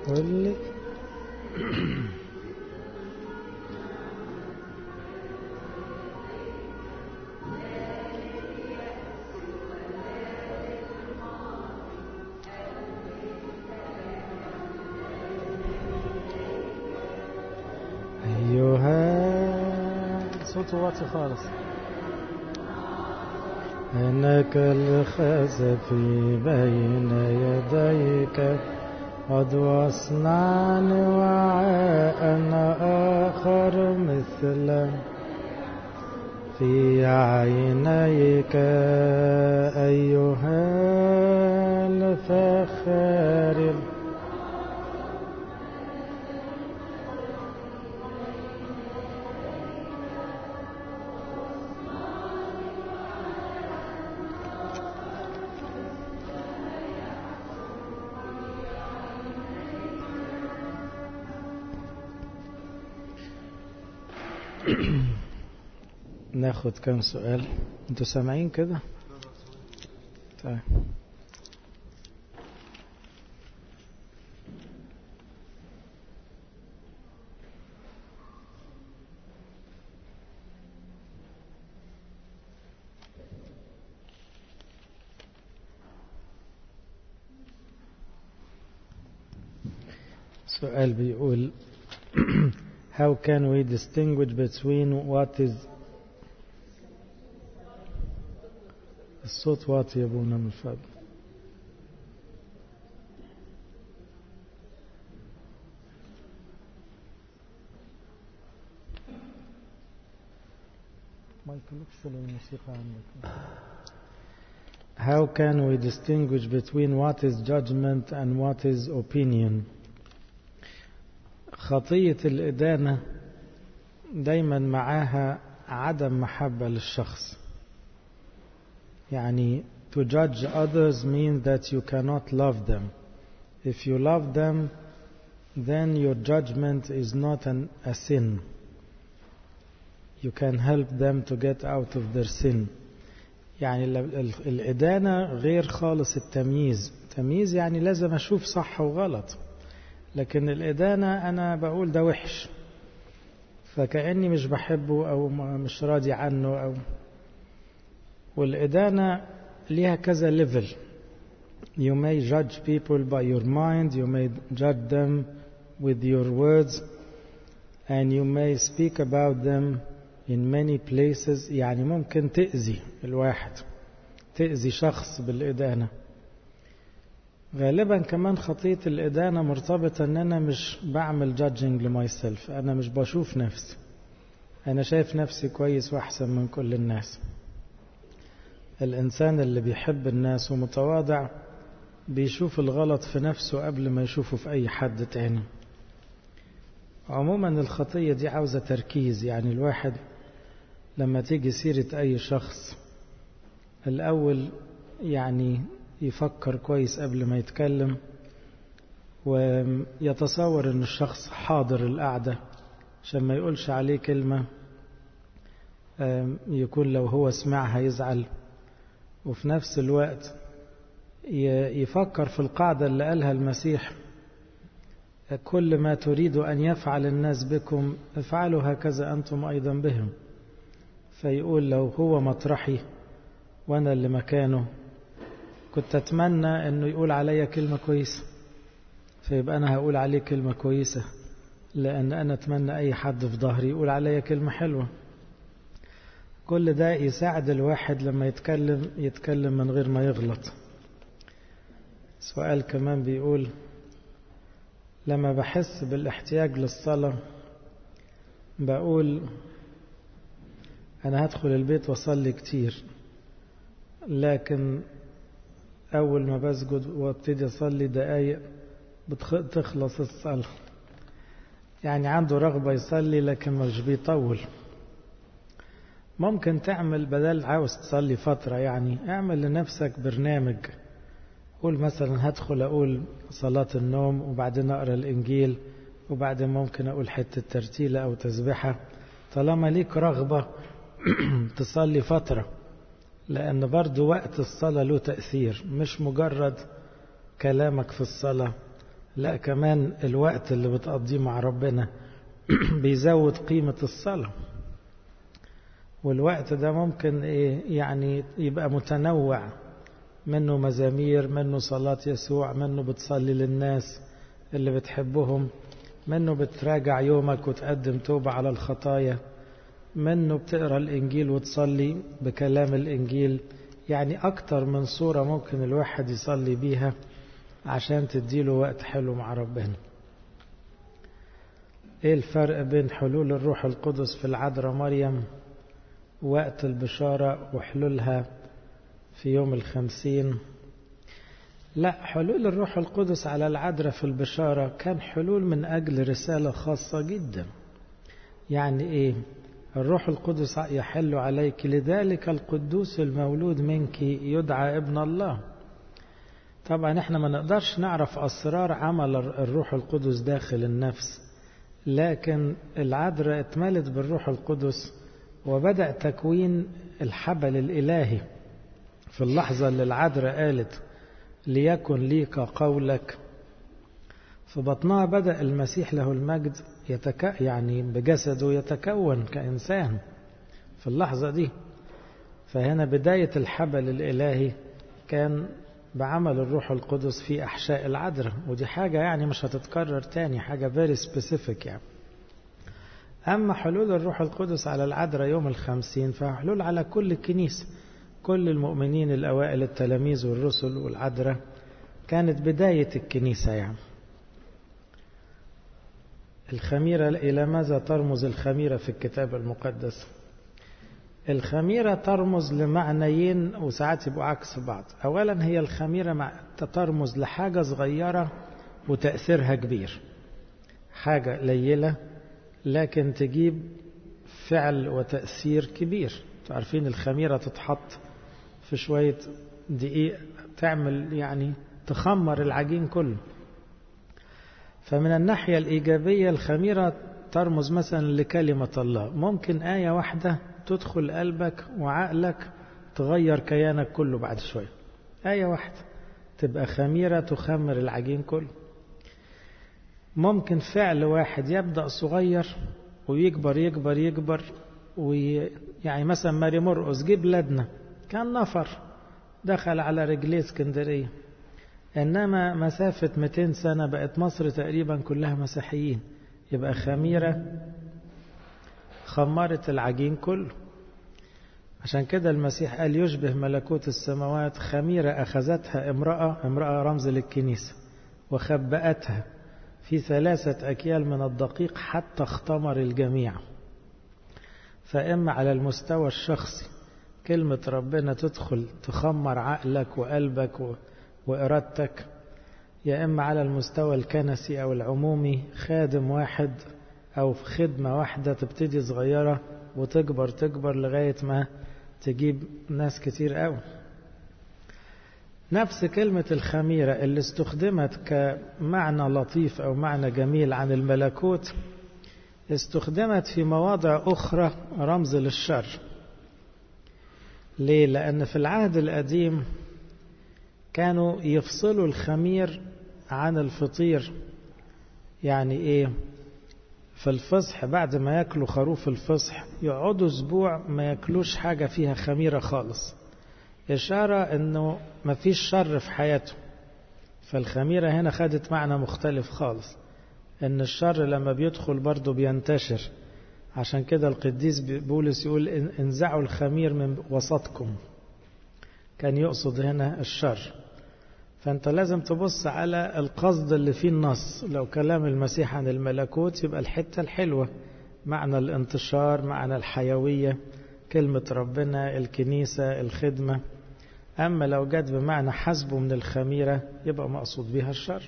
واللي أيها صوته واطي خالص إنك الخزف بين يديك قد واصنعني وعاء آخر مثلا في عينيك أيها الفخار ناخد كم سؤال انتوا سامعين كده طيب سؤال بيقول how can we distinguish between what is الصوت واطي يا ابونا من فضل How can we distinguish between what is judgment and what is opinion? خطية الإدانة دايما معاها عدم محبة للشخص يعني to judge others means that you cannot love them. If you love them, then your judgment is not an, a sin. You can help them to get out of their sin. يعني الإدانة غير خالص التمييز تمييز يعني لازم أشوف صح وغلط لكن الإدانة أنا بقول ده وحش فكأني مش بحبه أو مش راضي عنه أو والإدانة ليها كذا ليفل You may judge people by your mind, you may judge them with your words, and you may speak about them in many places يعني ممكن تأذي الواحد تأذي شخص بالإدانة غالبا كمان خطية الإدانة مرتبطة أن أنا مش بعمل judging لمايسلف أنا مش بشوف نفسي أنا شايف نفسي كويس وأحسن من كل الناس الإنسان اللي بيحب الناس ومتواضع بيشوف الغلط في نفسه قبل ما يشوفه في أي حد تاني عموما الخطية دي عاوزة تركيز يعني الواحد لما تيجي سيرة أي شخص الأول يعني يفكر كويس قبل ما يتكلم ويتصور أن الشخص حاضر القعدة عشان ما يقولش عليه كلمة يكون لو هو سمعها يزعل وفي نفس الوقت يفكر في القاعدة اللي قالها المسيح كل ما تريد أن يفعل الناس بكم افعلوا هكذا أنتم أيضا بهم فيقول لو هو مطرحي وأنا اللي مكانه كنت أتمنى أنه يقول عليا كلمة كويسة فيبقى أنا هقول عليه كلمة كويسة لأن أنا أتمنى أي حد في ظهري يقول عليا كلمة حلوة كل ده يساعد الواحد لما يتكلم يتكلم من غير ما يغلط سؤال كمان بيقول لما بحس بالاحتياج للصلاة بقول أنا هدخل البيت وأصلي كتير لكن أول ما بسجد وابتدي أصلي دقايق بتخلص الصلاة يعني عنده رغبة يصلي لكن مش بيطول ممكن تعمل بدل عاوز تصلي فترة يعني اعمل لنفسك برنامج قول مثلا هدخل أقول صلاة النوم وبعدين أقرأ الإنجيل وبعدين ممكن أقول حتة ترتيلة أو تسبحة طالما ليك رغبة تصلي فترة لأن برضو وقت الصلاة له تأثير مش مجرد كلامك في الصلاة لا كمان الوقت اللي بتقضيه مع ربنا بيزود قيمة الصلاة والوقت ده ممكن إيه يعني يبقى متنوع منه مزامير منه صلاة يسوع منه بتصلي للناس اللي بتحبهم منه بتراجع يومك وتقدم توبة على الخطايا منه بتقرا الإنجيل وتصلي بكلام الإنجيل يعني أكتر من صورة ممكن الواحد يصلي بيها عشان تديله وقت حلو مع ربنا ايه الفرق بين حلول الروح القدس في العذراء مريم وقت البشارة وحلولها في يوم الخمسين لا حلول الروح القدس على العذراء في البشارة كان حلول من أجل رسالة خاصة جدا يعني إيه الروح القدس يحل عليك لذلك القدوس المولود منك يدعى ابن الله طبعا احنا ما نقدرش نعرف أسرار عمل الروح القدس داخل النفس لكن العذراء اتملت بالروح القدس وبدأ تكوين الحبل الإلهي في اللحظة اللي العذراء قالت ليكن لي كقولك في بطنها بدأ المسيح له المجد يتك... يعني بجسده يتكون كإنسان في اللحظة دي فهنا بداية الحبل الإلهي كان بعمل الروح القدس في أحشاء العذراء ودي حاجة يعني مش هتتكرر تاني حاجة very specific يعني أما حلول الروح القدس على العذراء يوم الخمسين فحلول على كل الكنيسة كل المؤمنين الأوائل التلاميذ والرسل والعذراء كانت بداية الكنيسة يعني الخميرة إلى ماذا ترمز الخميرة في الكتاب المقدس الخميرة ترمز لمعنيين وساعات يبقوا عكس بعض أولا هي الخميرة ترمز لحاجة صغيرة وتأثيرها كبير حاجة قليلة لكن تجيب فعل وتأثير كبير تعرفين الخميرة تتحط في شوية دقيق تعمل يعني تخمر العجين كله فمن الناحية الإيجابية الخميرة ترمز مثلا لكلمة الله ممكن آية واحدة تدخل قلبك وعقلك تغير كيانك كله بعد شوية آية واحدة تبقى خميرة تخمر العجين كله ممكن فعل واحد يبدأ صغير ويكبر يكبر يكبر وي... يعني مثلا ماري مرقس جه بلادنا كان نفر دخل على رجليه اسكندرية إنما مسافة 200 سنة بقت مصر تقريبا كلها مسيحيين يبقى خميرة خمرت العجين كله عشان كده المسيح قال يشبه ملكوت السماوات خميرة أخذتها امرأة امرأة رمز للكنيسة وخبأتها في ثلاثة أكيال من الدقيق حتى اختمر الجميع فإما على المستوى الشخصي كلمة ربنا تدخل تخمر عقلك وقلبك وإرادتك يا إما على المستوى الكنسي أو العمومي خادم واحد أو في خدمة واحدة تبتدي صغيرة وتكبر تكبر لغاية ما تجيب ناس كتير قوي نفس كلمة الخميرة اللي استخدمت كمعنى لطيف أو معنى جميل عن الملكوت استخدمت في مواضع أخرى رمز للشر ليه؟ لأن في العهد القديم كانوا يفصلوا الخمير عن الفطير يعني إيه؟ في الفصح بعد ما ياكلوا خروف الفصح يقعدوا اسبوع ما ياكلوش حاجة فيها خميرة خالص إشارة إنه ما فيش شر في حياته فالخميرة هنا خدت معنى مختلف خالص إن الشر لما بيدخل برضه بينتشر عشان كده القديس بولس يقول انزعوا الخمير من وسطكم كان يقصد هنا الشر فأنت لازم تبص على القصد اللي فيه النص لو كلام المسيح عن الملكوت يبقى الحتة الحلوة معنى الانتشار معنى الحيوية كلمة ربنا الكنيسة الخدمة أما لو جت بمعنى حسبه من الخميرة يبقى مقصود بها الشر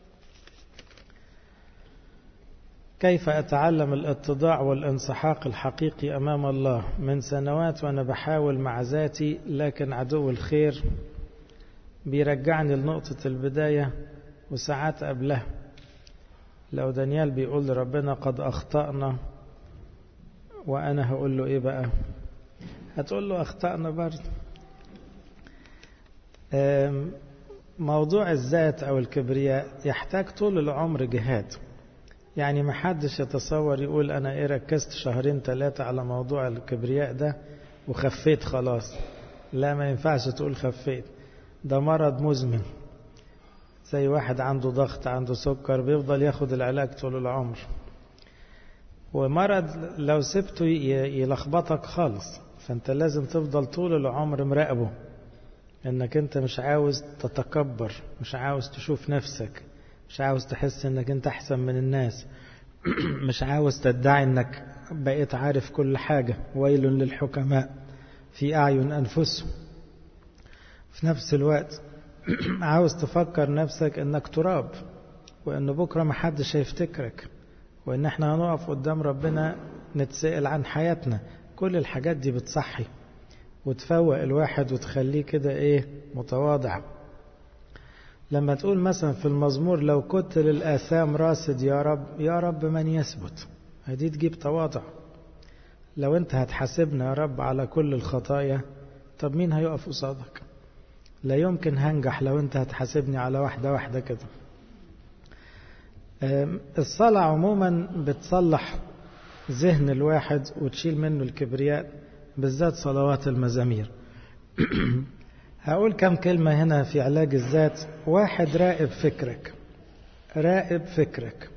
كيف أتعلم الاتضاع والانسحاق الحقيقي أمام الله من سنوات وأنا بحاول مع ذاتي لكن عدو الخير بيرجعني لنقطة البداية وساعات قبلها لو دانيال بيقول لربنا قد أخطأنا وأنا هقول له إيه بقى هتقول له أخطأنا برضه موضوع الذات أو الكبرياء يحتاج طول العمر جهاد يعني ما حدش يتصور يقول أنا إيه ركزت شهرين ثلاثة على موضوع الكبرياء ده وخفيت خلاص لا ما ينفعش تقول خفيت ده مرض مزمن زي واحد عنده ضغط عنده سكر بيفضل ياخد العلاج طول العمر ومرض لو سبته يلخبطك خالص فانت لازم تفضل طول العمر مراقبه انك انت مش عاوز تتكبر مش عاوز تشوف نفسك مش عاوز تحس انك انت احسن من الناس مش عاوز تدعي انك بقيت عارف كل حاجة ويل للحكماء في اعين انفسهم في نفس الوقت عاوز تفكر نفسك انك تراب وان بكرة محدش هيفتكرك وان احنا هنقف قدام ربنا نتسأل عن حياتنا كل الحاجات دي بتصحي وتفوق الواحد وتخليه كده ايه متواضع لما تقول مثلا في المزمور لو كنت للآثام راصد يا رب يا رب من يثبت هدي تجيب تواضع لو انت هتحاسبنا يا رب على كل الخطايا طب مين هيقف قصادك لا يمكن هنجح لو انت هتحاسبني على واحدة واحدة كده الصلاة عموما بتصلح ذهن الواحد وتشيل منه الكبرياء بالذات صلوات المزامير هقول كم كلمة هنا في علاج الذات واحد راقب فكرك راقب فكرك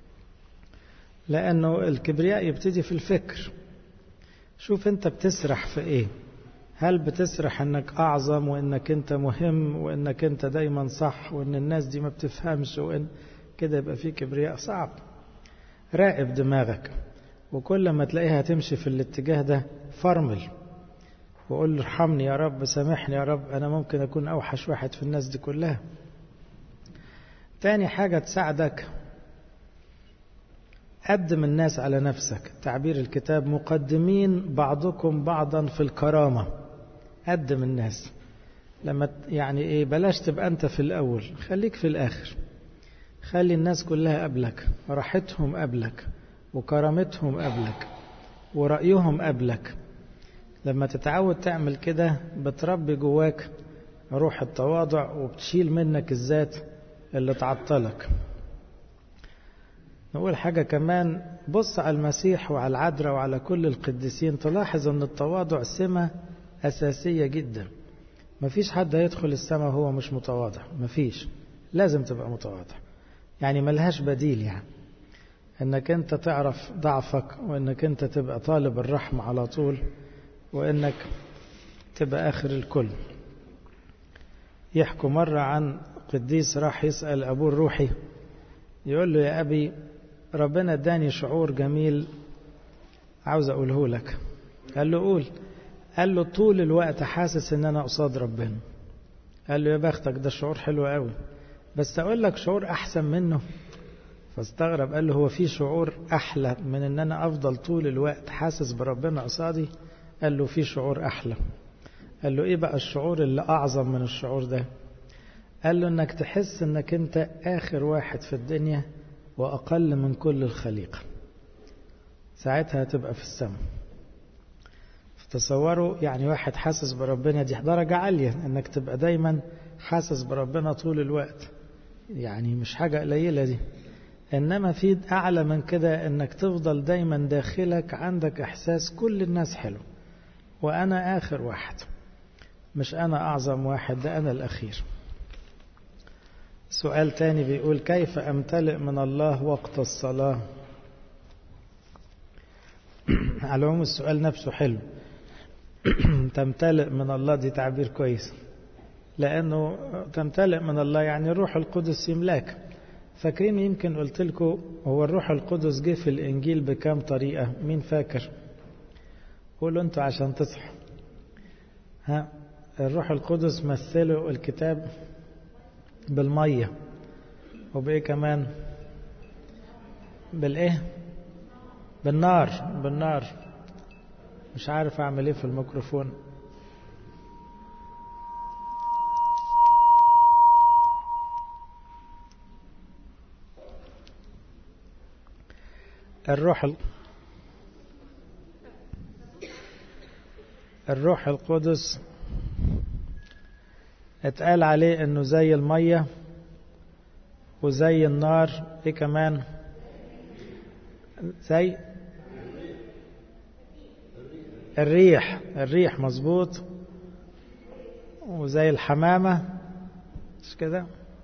لأنه الكبرياء يبتدي في الفكر شوف انت بتسرح في ايه هل بتسرح انك اعظم وانك انت مهم وانك انت دايما صح وان الناس دي ما بتفهمش وان كده يبقى في كبرياء صعب راقب دماغك وكل ما تلاقيها تمشي في الاتجاه ده فرمل وقول له ارحمني يا رب سامحني يا رب انا ممكن اكون اوحش واحد في الناس دي كلها تاني حاجة تساعدك قدم الناس على نفسك تعبير الكتاب مقدمين بعضكم بعضا في الكرامة قدم الناس لما يعني ايه بلاش تبقى انت في الاول خليك في الاخر خلي الناس كلها قبلك راحتهم قبلك وكرامتهم قبلك ورأيهم قبلك لما تتعود تعمل كده بتربي جواك روح التواضع وبتشيل منك الذات اللي تعطلك نقول حاجة كمان بص على المسيح وعلى العذراء وعلى كل القديسين تلاحظ ان التواضع سمة أساسية جدا مفيش حد هيدخل السماء وهو مش متواضع مفيش لازم تبقى متواضع يعني ملهاش بديل يعني انك انت تعرف ضعفك وانك انت تبقى طالب الرحمة على طول وانك تبقى اخر الكل يحكوا مرة عن قديس راح يسأل ابوه الروحي يقول له يا ابي ربنا اداني شعور جميل عاوز اقوله لك قال له قول قال له طول الوقت حاسس ان انا قصاد ربنا قال له يا بختك ده شعور حلو قوي بس اقول لك شعور احسن منه فاستغرب قال له هو في شعور احلى من ان انا افضل طول الوقت حاسس بربنا قصادي قال له في شعور احلى قال له ايه بقى الشعور اللي اعظم من الشعور ده قال له انك تحس انك انت اخر واحد في الدنيا واقل من كل الخليقه ساعتها هتبقى في السماء تصوروا يعني واحد حاسس بربنا دي درجة عالية انك تبقى دايما حاسس بربنا طول الوقت يعني مش حاجة قليلة دي انما في اعلى من كده انك تفضل دايما داخلك عندك احساس كل الناس حلو وانا اخر واحد مش انا اعظم واحد ده انا الاخير سؤال تاني بيقول كيف امتلئ من الله وقت الصلاة على العموم السؤال نفسه حلو تمتلئ من الله دي تعبير كويس لأنه تمتلئ من الله يعني الروح القدس يملاك فاكرين يمكن قلت لكم هو الروح القدس جه في الإنجيل بكام طريقة مين فاكر قولوا انتوا عشان تصحوا ها الروح القدس مثله الكتاب بالمية وبإيه كمان بالإيه بالنار بالنار مش عارف أعمل إيه في الميكروفون الروح ال... الروح القدس اتقال عليه انه زي المية وزي النار ايه كمان زي الريح الريح مظبوط وزي الحمامة مش كده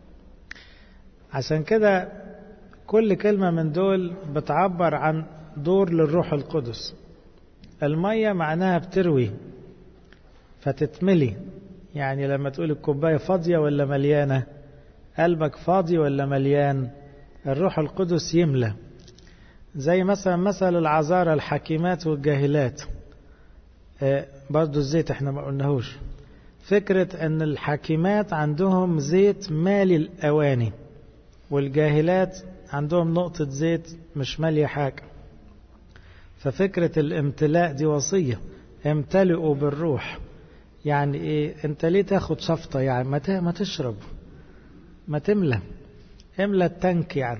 عشان كده كل كلمة من دول بتعبر عن دور للروح القدس المية معناها بتروي فتتملي يعني لما تقول الكوباية فاضية ولا مليانة قلبك فاضي ولا مليان الروح القدس يملى زي مثلا مثل العذارى الحكيمات والجاهلات آه برضو الزيت احنا ما قلناهوش فكرة ان الحكيمات عندهم زيت مالي الأواني والجاهلات عندهم نقطة زيت مش مالية حاجة ففكرة الامتلاء دي وصية امتلئوا بالروح يعني ايه انت ليه تاخد شفطة يعني ما ما تشرب ما تملى املى التنك يعني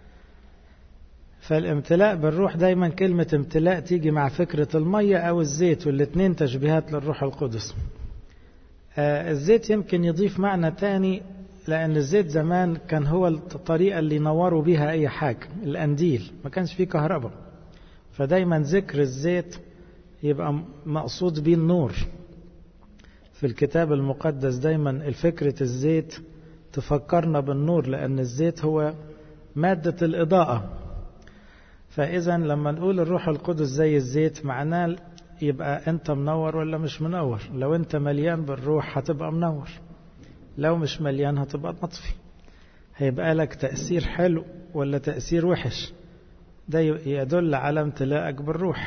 فالامتلاء بالروح دايما كلمة امتلاء تيجي مع فكرة المية او الزيت والاتنين تشبيهات للروح القدس آه الزيت يمكن يضيف معنى تاني لأن الزيت زمان كان هو الطريقة اللي ينوروا بيها أي حاجة الأنديل ما كانش فيه كهرباء فدايما ذكر الزيت يبقى مقصود بيه النور في الكتاب المقدس دايما فكرة الزيت تفكرنا بالنور لأن الزيت هو مادة الإضاءة فإذا لما نقول الروح القدس زي الزيت معناه يبقى أنت منور ولا مش منور لو أنت مليان بالروح هتبقى منور لو مش مليان هتبقى مطفي هيبقى لك تأثير حلو ولا تأثير وحش ده يدل على امتلاءك بالروح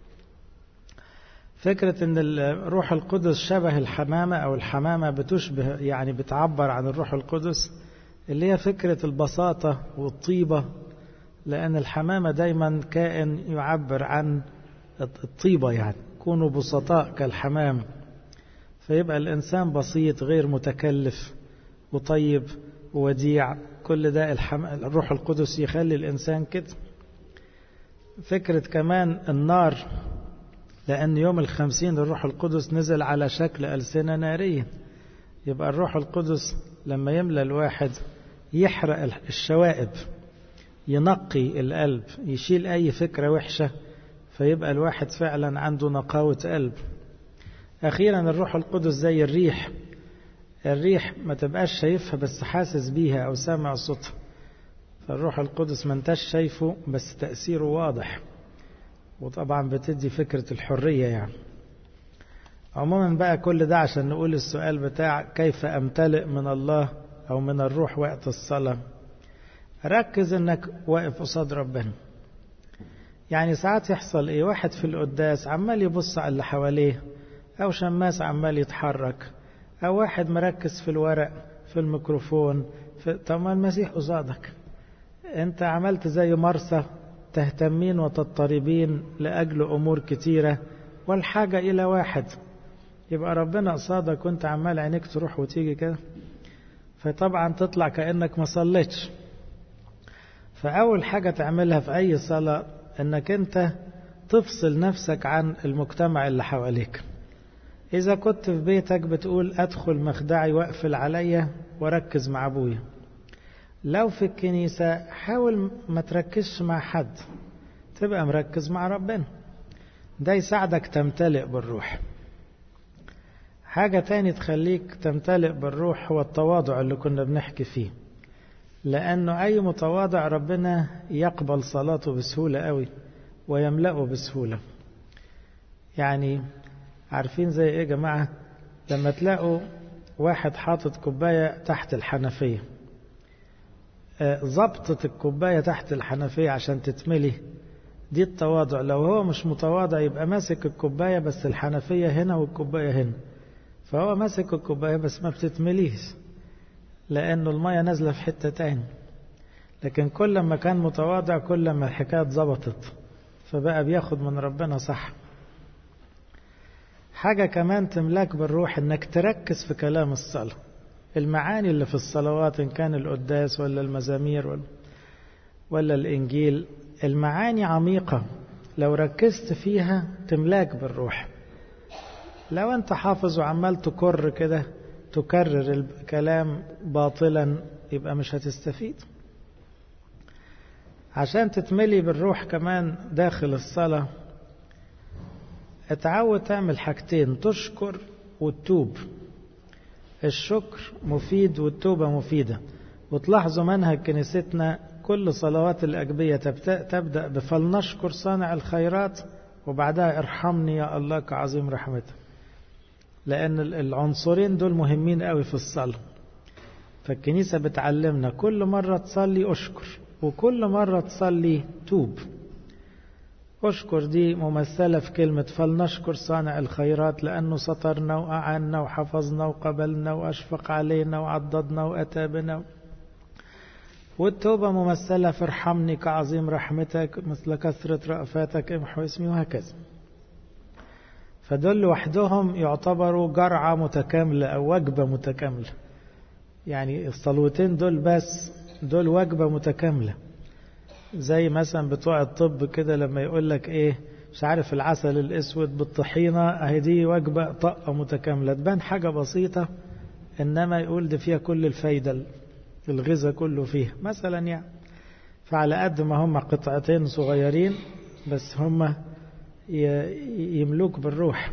فكرة ان الروح القدس شبه الحمامة او الحمامة بتشبه يعني بتعبر عن الروح القدس اللي هي فكرة البساطة والطيبة لأن الحمامة دايما كائن يعبر عن الطيبة يعني كونوا بسطاء كالحمام فيبقى الإنسان بسيط غير متكلف وطيب ووديع كل ده الحم... الروح القدس يخلي الإنسان كده فكرة كمان النار لأن يوم الخمسين الروح القدس نزل على شكل ألسنة نارية يبقى الروح القدس لما يملى الواحد يحرق الشوائب ينقي القلب يشيل أي فكرة وحشة فيبقى الواحد فعلا عنده نقاوة قلب أخيرا الروح القدس زي الريح الريح ما تبقاش شايفها بس حاسس بيها أو سامع صوتها فالروح القدس ما انتش شايفه بس تأثيره واضح وطبعا بتدي فكرة الحرية يعني عموما بقى كل ده عشان نقول السؤال بتاع كيف أمتلئ من الله أو من الروح وقت الصلاة ركز انك واقف قصاد ربنا يعني ساعات يحصل ايه واحد في القداس عمال يبص على اللي حواليه او شماس عمال يتحرك او واحد مركز في الورق في الميكروفون في طب ما المسيح قصادك انت عملت زي مرسى تهتمين وتضطربين لاجل امور كتيره والحاجه الى واحد يبقى ربنا قصادك وانت عمال عينيك تروح وتيجي كده فطبعا تطلع كانك ما صليتش فأول حاجة تعملها في أي صلاة أنك أنت تفصل نفسك عن المجتمع اللي حواليك إذا كنت في بيتك بتقول أدخل مخدعي وأقفل عليا وأركز مع أبويا لو في الكنيسة حاول ما تركزش مع حد تبقى مركز مع ربنا ده يساعدك تمتلئ بالروح حاجة تاني تخليك تمتلئ بالروح هو التواضع اللي كنا بنحكي فيه لأنه أي متواضع ربنا يقبل صلاته بسهولة قوي ويملأه بسهولة يعني عارفين زي إيه يا جماعة لما تلاقوا واحد حاطط كوباية تحت الحنفية ظبطت الكوباية تحت الحنفية عشان تتملي دي التواضع لو هو مش متواضع يبقى ماسك الكوباية بس الحنفية هنا والكوباية هنا فهو ماسك الكوباية بس ما بتتمليش لأنه المية نازلة في حتة تاني لكن كل ما كان متواضع كل ما الحكاية ظبطت فبقى بياخد من ربنا صح حاجة كمان تملاك بالروح انك تركز في كلام الصلاة المعاني اللي في الصلوات ان كان القداس ولا المزامير ولا, ولا الانجيل المعاني عميقة لو ركزت فيها تملاك بالروح لو انت حافظ وعمال تكر كده تكرر الكلام باطلا يبقى مش هتستفيد عشان تتملي بالروح كمان داخل الصلاة اتعود تعمل حاجتين تشكر وتتوب الشكر مفيد والتوبة مفيدة وتلاحظوا منهج كنيستنا كل صلوات الأجبية تبدأ بفلنشكر صانع الخيرات وبعدها ارحمني يا الله كعظيم رحمتك لأن العنصرين دول مهمين قوي في الصلاة فالكنيسة بتعلمنا كل مرة تصلي أشكر وكل مرة تصلي توب أشكر دي ممثلة في كلمة فلنشكر صانع الخيرات لأنه سطرنا وأعنا وحفظنا وقبلنا وأشفق علينا وعضدنا وأتى بنا والتوبة ممثلة في ارحمني كعظيم رحمتك مثل كثرة رأفاتك امحو اسمي وهكذا فدول لوحدهم يعتبروا جرعة متكاملة أو وجبة متكاملة يعني الصلوتين دول بس دول وجبة متكاملة زي مثلا بتوع الطب كده لما يقول لك ايه مش عارف العسل الاسود بالطحينة اهي دي وجبة طاقة متكاملة تبان حاجة بسيطة انما يقول دي فيها كل الفايدة الغذاء كله فيها مثلا يعني فعلى قد ما هم قطعتين صغيرين بس هم يملوك بالروح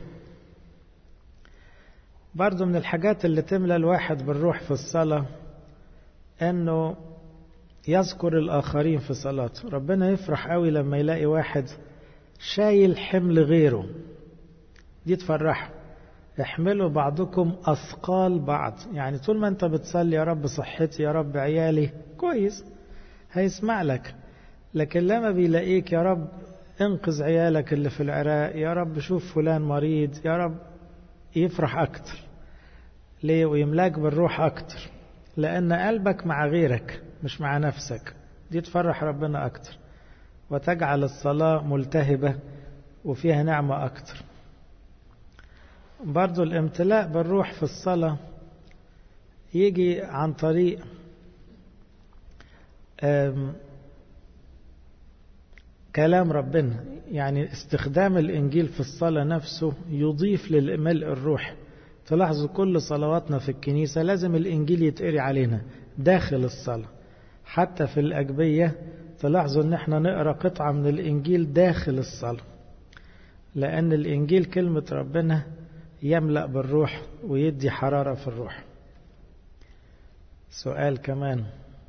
برضو من الحاجات اللي تملى الواحد بالروح في الصلاة انه يذكر الآخرين في صلاته ربنا يفرح قوي لما يلاقي واحد شايل حمل غيره دي تفرحه احملوا بعضكم أثقال بعض يعني طول ما انت بتصلي يا رب صحتي يا رب عيالي كويس هيسمع لك لكن لما بيلاقيك يا رب انقذ عيالك اللي في العراق يا رب شوف فلان مريض يا رب يفرح أكتر ليه ويملاك بالروح أكتر لأن قلبك مع غيرك مش مع نفسك دي تفرح ربنا أكتر وتجعل الصلاة ملتهبة وفيها نعمة أكتر برضو الامتلاء بالروح في الصلاة يجي عن طريق كلام ربنا يعني استخدام الإنجيل في الصلاة نفسه يضيف للملء الروح تلاحظوا كل صلواتنا في الكنيسة لازم الإنجيل يتقري علينا داخل الصلاة حتى في الأجبية تلاحظوا ان احنا نقرأ قطعة من الإنجيل داخل الصلاة لأن الإنجيل كلمة ربنا يملأ بالروح ويدي حرارة في الروح سؤال كمان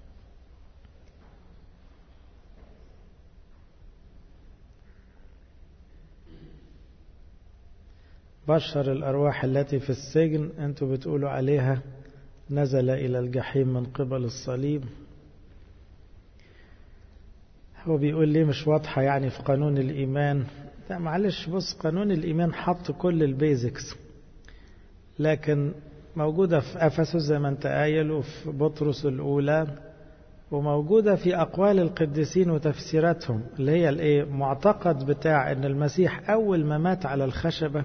بشر الأرواح التي في السجن أنتوا بتقولوا عليها نزل إلى الجحيم من قبل الصليب هو بيقول لي مش واضحة يعني في قانون الإيمان لا معلش بص قانون الإيمان حط كل البيزكس لكن موجودة في أفسس زي ما أنت قايل وفي بطرس الأولى وموجودة في أقوال القديسين وتفسيراتهم اللي هي الإيه معتقد بتاع إن المسيح أول ما مات على الخشبة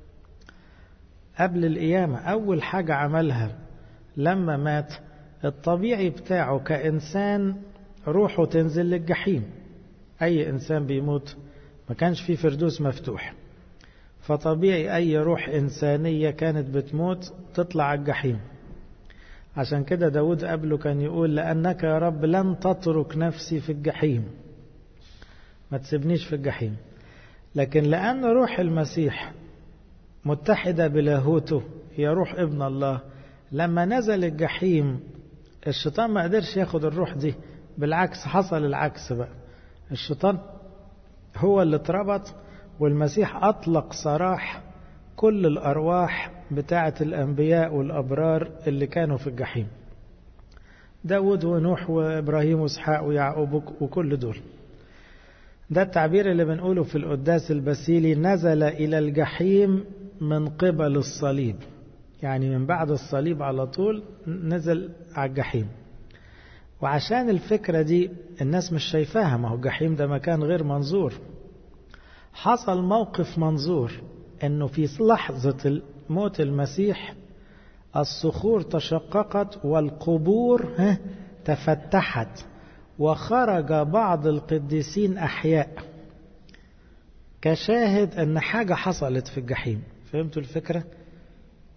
قبل القيامة أول حاجة عملها لما مات الطبيعي بتاعه كإنسان روحه تنزل للجحيم أي إنسان بيموت ما كانش فيه فردوس مفتوح فطبيعي أي روح إنسانية كانت بتموت تطلع الجحيم عشان كده داود قبله كان يقول لأنك يا رب لن تترك نفسي في الجحيم ما تسيبنيش في الجحيم لكن لأن روح المسيح متحدة بلاهوته هي روح ابن الله لما نزل الجحيم الشيطان ما قدرش ياخد الروح دي بالعكس حصل العكس بقى الشيطان هو اللي اتربط والمسيح أطلق سراح كل الأرواح بتاعة الأنبياء والأبرار اللي كانوا في الجحيم داود ونوح وإبراهيم وإسحاق ويعقوب وكل دول ده التعبير اللي بنقوله في القداس البسيلي نزل إلى الجحيم من قبل الصليب يعني من بعد الصليب على طول نزل على الجحيم وعشان الفكرة دي الناس مش شايفاها ما هو الجحيم ده مكان غير منظور حصل موقف منظور انه في لحظة موت المسيح الصخور تشققت والقبور تفتحت وخرج بعض القديسين أحياء كشاهد أن حاجة حصلت في الجحيم فهمتوا الفكرة؟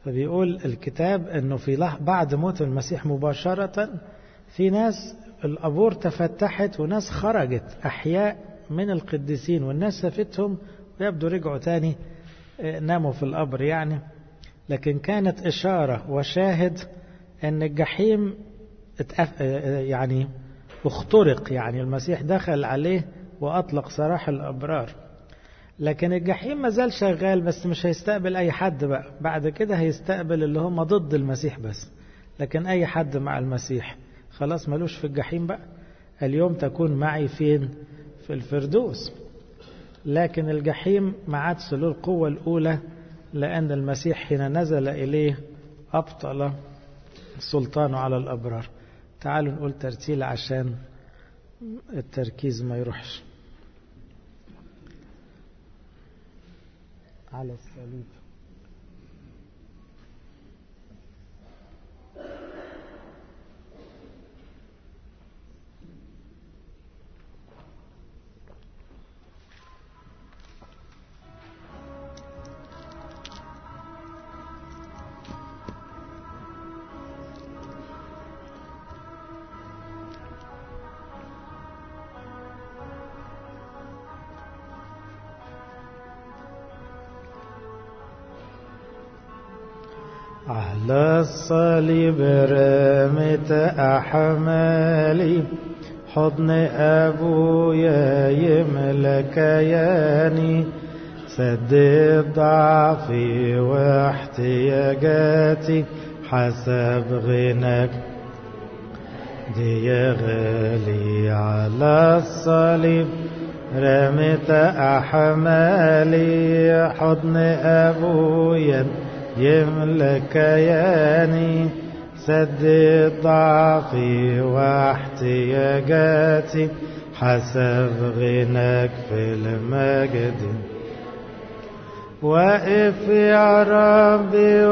فبيقول الكتاب انه في بعد موت المسيح مباشرة في ناس القبور تفتحت وناس خرجت احياء من القديسين والناس شافتهم ويبدو رجعوا تاني ناموا في القبر يعني لكن كانت إشارة وشاهد أن الجحيم يعني اخترق يعني المسيح دخل عليه وأطلق سراح الأبرار لكن الجحيم ما زال شغال بس مش هيستقبل أي حد بقى بعد كده هيستقبل اللي هم ضد المسيح بس لكن أي حد مع المسيح خلاص ملوش في الجحيم بقى اليوم تكون معي فين في الفردوس لكن الجحيم ما عادش له القوة الأولى لأن المسيح حين نزل إليه أبطل سلطانه على الأبرار تعالوا نقول ترتيل عشان التركيز ما يروحش على الصليب على الصليب رمت أحمالي حضن أبويا يملك ياني سد ضعفي واحتياجاتي حسب غناك دي يا غالي على الصليب رمت أحمالي حضن أبويا يملك ياني سد ضعفي واحتياجاتي حسب غناك في المجد واقف يا ربي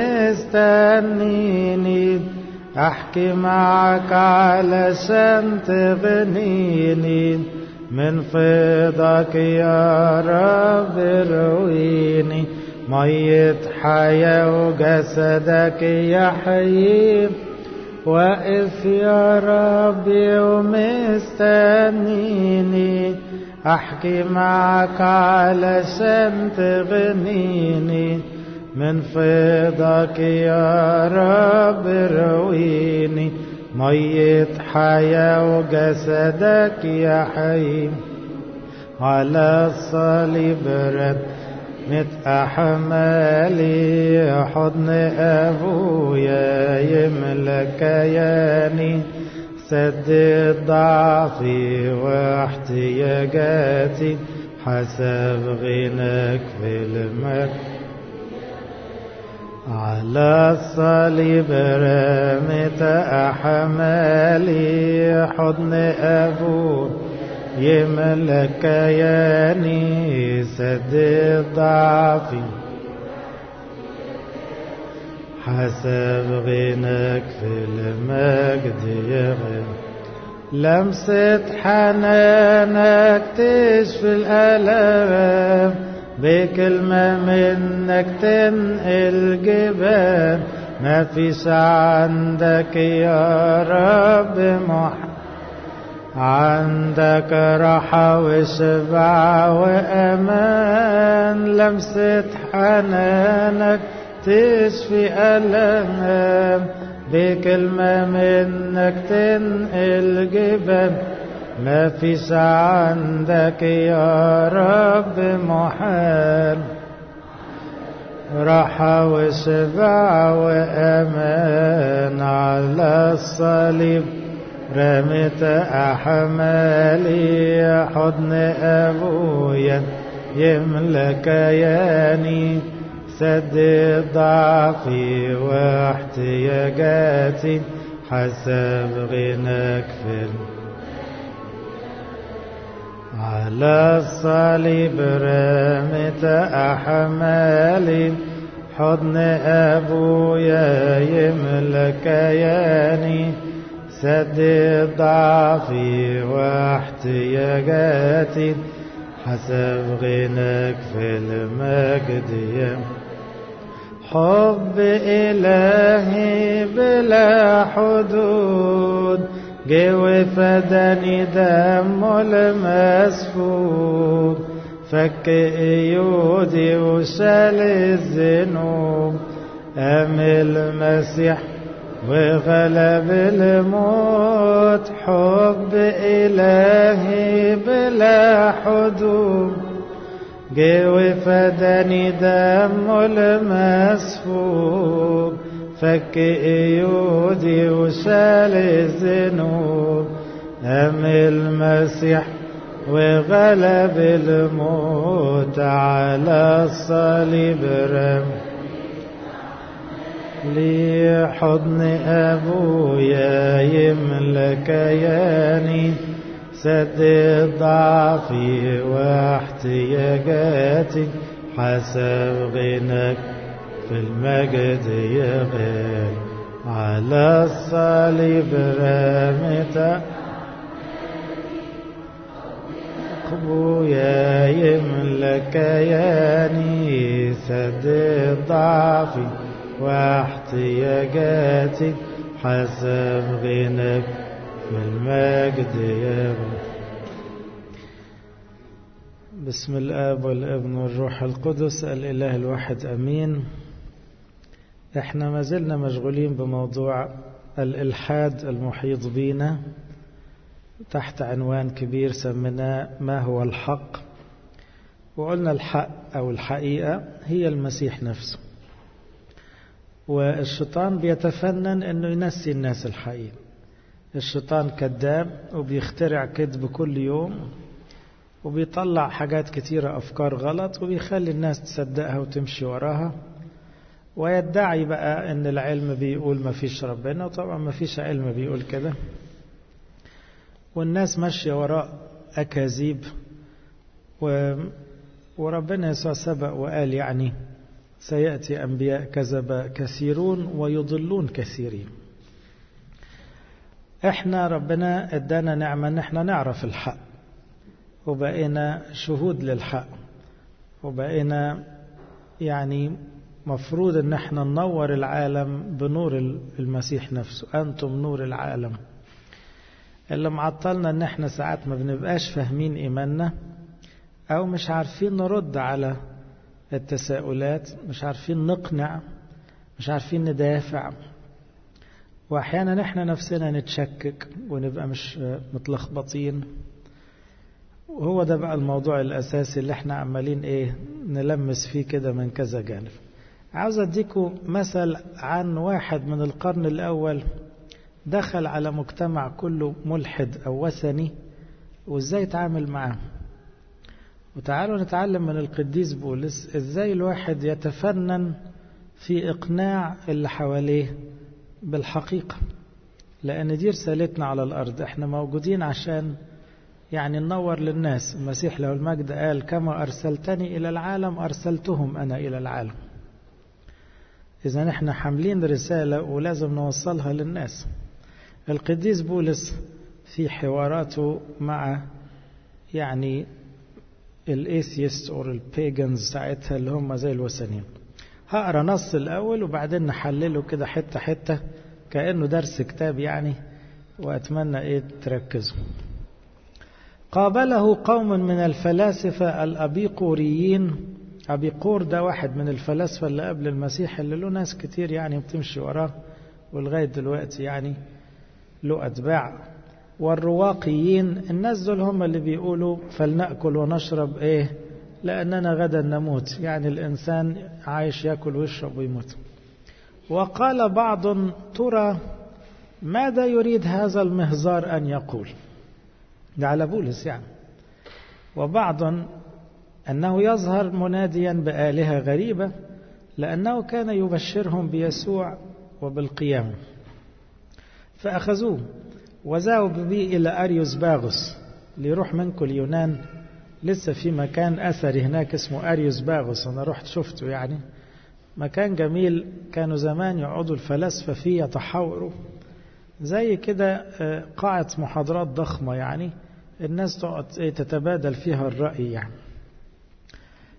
ومستنيني احكي معك علشان تغنيني من فضلك يا رب رويني مية حياة وجسدك يحيي واقف يا ربي ومستنيني احكي معك علشان تغنيني من فضلك يا رب رويني مية حياة وجسدك يحيي على الصليب رد مت أحمالي حضن أبويا يملك ياني سد ضعفي واحتياجاتي حسب غناك في المجد على الصليب رمت أحمالي حضن أبويا يملك ياني سد ضعفي حسب غناك في المجد يغن لمسة حنانك تشفي الألام بكلمة منك تنقل جبال ما فيش عندك يا رب محمد عندك راحة وشبع وأمان لمسة حنانك تشفي ألم بكلمة منك تنقل جبال ما فيش عندك يا رب محال راحة وشبع وأمان على الصليب رمت أحمالي حضن أبويا يملك ياني سد ضعفي واحتياجاتي حسب غناك في على الصليب رمت أحمالي حضن أبويا يملك ياني سد ضعفي واحتياجاتي حسب غناك في المجد حب إلهي بلا حدود جه وفداني دم المسفوك فك ايودي وشال الذنوب قام المسيح وغلب الموت حب إلهي بلا حدود جه وفداني دم المسفوك فك ايودي وشال الذنوب قام المسيح وغلب الموت على الصليب رم لي حضن أبويا يملك كياني سد ضعفي واحتياجاتي حسب غناك في المجد يغال على الصليب رمت أبويا يملك كياني سد ضعفي واحتياجاتي حسب غناك في المجد يا رب بسم الآب والابن والروح القدس الإله الواحد أمين احنا ما زلنا مشغولين بموضوع الإلحاد المحيط بينا تحت عنوان كبير سميناه ما هو الحق وقلنا الحق أو الحقيقة هي المسيح نفسه والشيطان بيتفنن انه ينسي الناس الحقيقة الشيطان كذاب وبيخترع كذب كل يوم وبيطلع حاجات كتيرة أفكار غلط وبيخلي الناس تصدقها وتمشي وراها ويدعي بقى ان العلم بيقول ما فيش ربنا وطبعا ما فيش علم بيقول كده والناس ماشية وراء أكاذيب و... وربنا يسوع سبق وقال يعني سيأتي أنبياء كذب كثيرون ويضلون كثيرين احنا ربنا ادانا نعمة ان احنا نعرف الحق وبقينا شهود للحق وبقينا يعني مفروض ان احنا ننور العالم بنور المسيح نفسه انتم نور العالم اللي معطلنا ان احنا ساعات ما بنبقاش فاهمين ايماننا او مش عارفين نرد على التساؤلات مش عارفين نقنع مش عارفين ندافع واحيانا احنا نفسنا نتشكك ونبقى مش متلخبطين وهو ده بقى الموضوع الاساسي اللي احنا عمالين ايه نلمس فيه كده من كذا جانب عاوز اديكم مثل عن واحد من القرن الاول دخل على مجتمع كله ملحد او وثني وازاي يتعامل معاه وتعالوا نتعلم من القديس بولس ازاي الواحد يتفنن في اقناع اللي حواليه بالحقيقه لان دي رسالتنا على الارض احنا موجودين عشان يعني ننور للناس المسيح له المجد قال كما ارسلتني الى العالم ارسلتهم انا الى العالم اذا احنا حاملين رساله ولازم نوصلها للناس القديس بولس في حواراته مع يعني الايثيست او البيجنز ساعتها اللي هم زي الوثنيين هقرا نص الاول وبعدين نحلله كده حته حته كانه درس كتاب يعني واتمنى ايه تركزوا قابله قوم من الفلاسفه الابيقوريين ابيقور ده واحد من الفلاسفه اللي قبل المسيح اللي له ناس كتير يعني بتمشي وراه ولغايه دلوقتي يعني له اتباع والرواقيين الناس دول هم اللي بيقولوا فلنأكل ونشرب ايه لأننا غدا نموت يعني الإنسان عايش يأكل ويشرب ويموت وقال بعض ترى ماذا يريد هذا المهزار أن يقول ده على بولس يعني وبعض أنه يظهر مناديا بآلهة غريبة لأنه كان يبشرهم بيسوع وبالقيامة فأخذوه وذهبوا به إلى أريوس باغوس ليروح منكم اليونان لسه في مكان أثري هناك اسمه أريوس باغوس أنا رحت شفته يعني مكان جميل كانوا زمان يقعدوا الفلاسفة فيه يتحاوروا زي كده قاعة محاضرات ضخمة يعني الناس تقعد تتبادل فيها الرأي يعني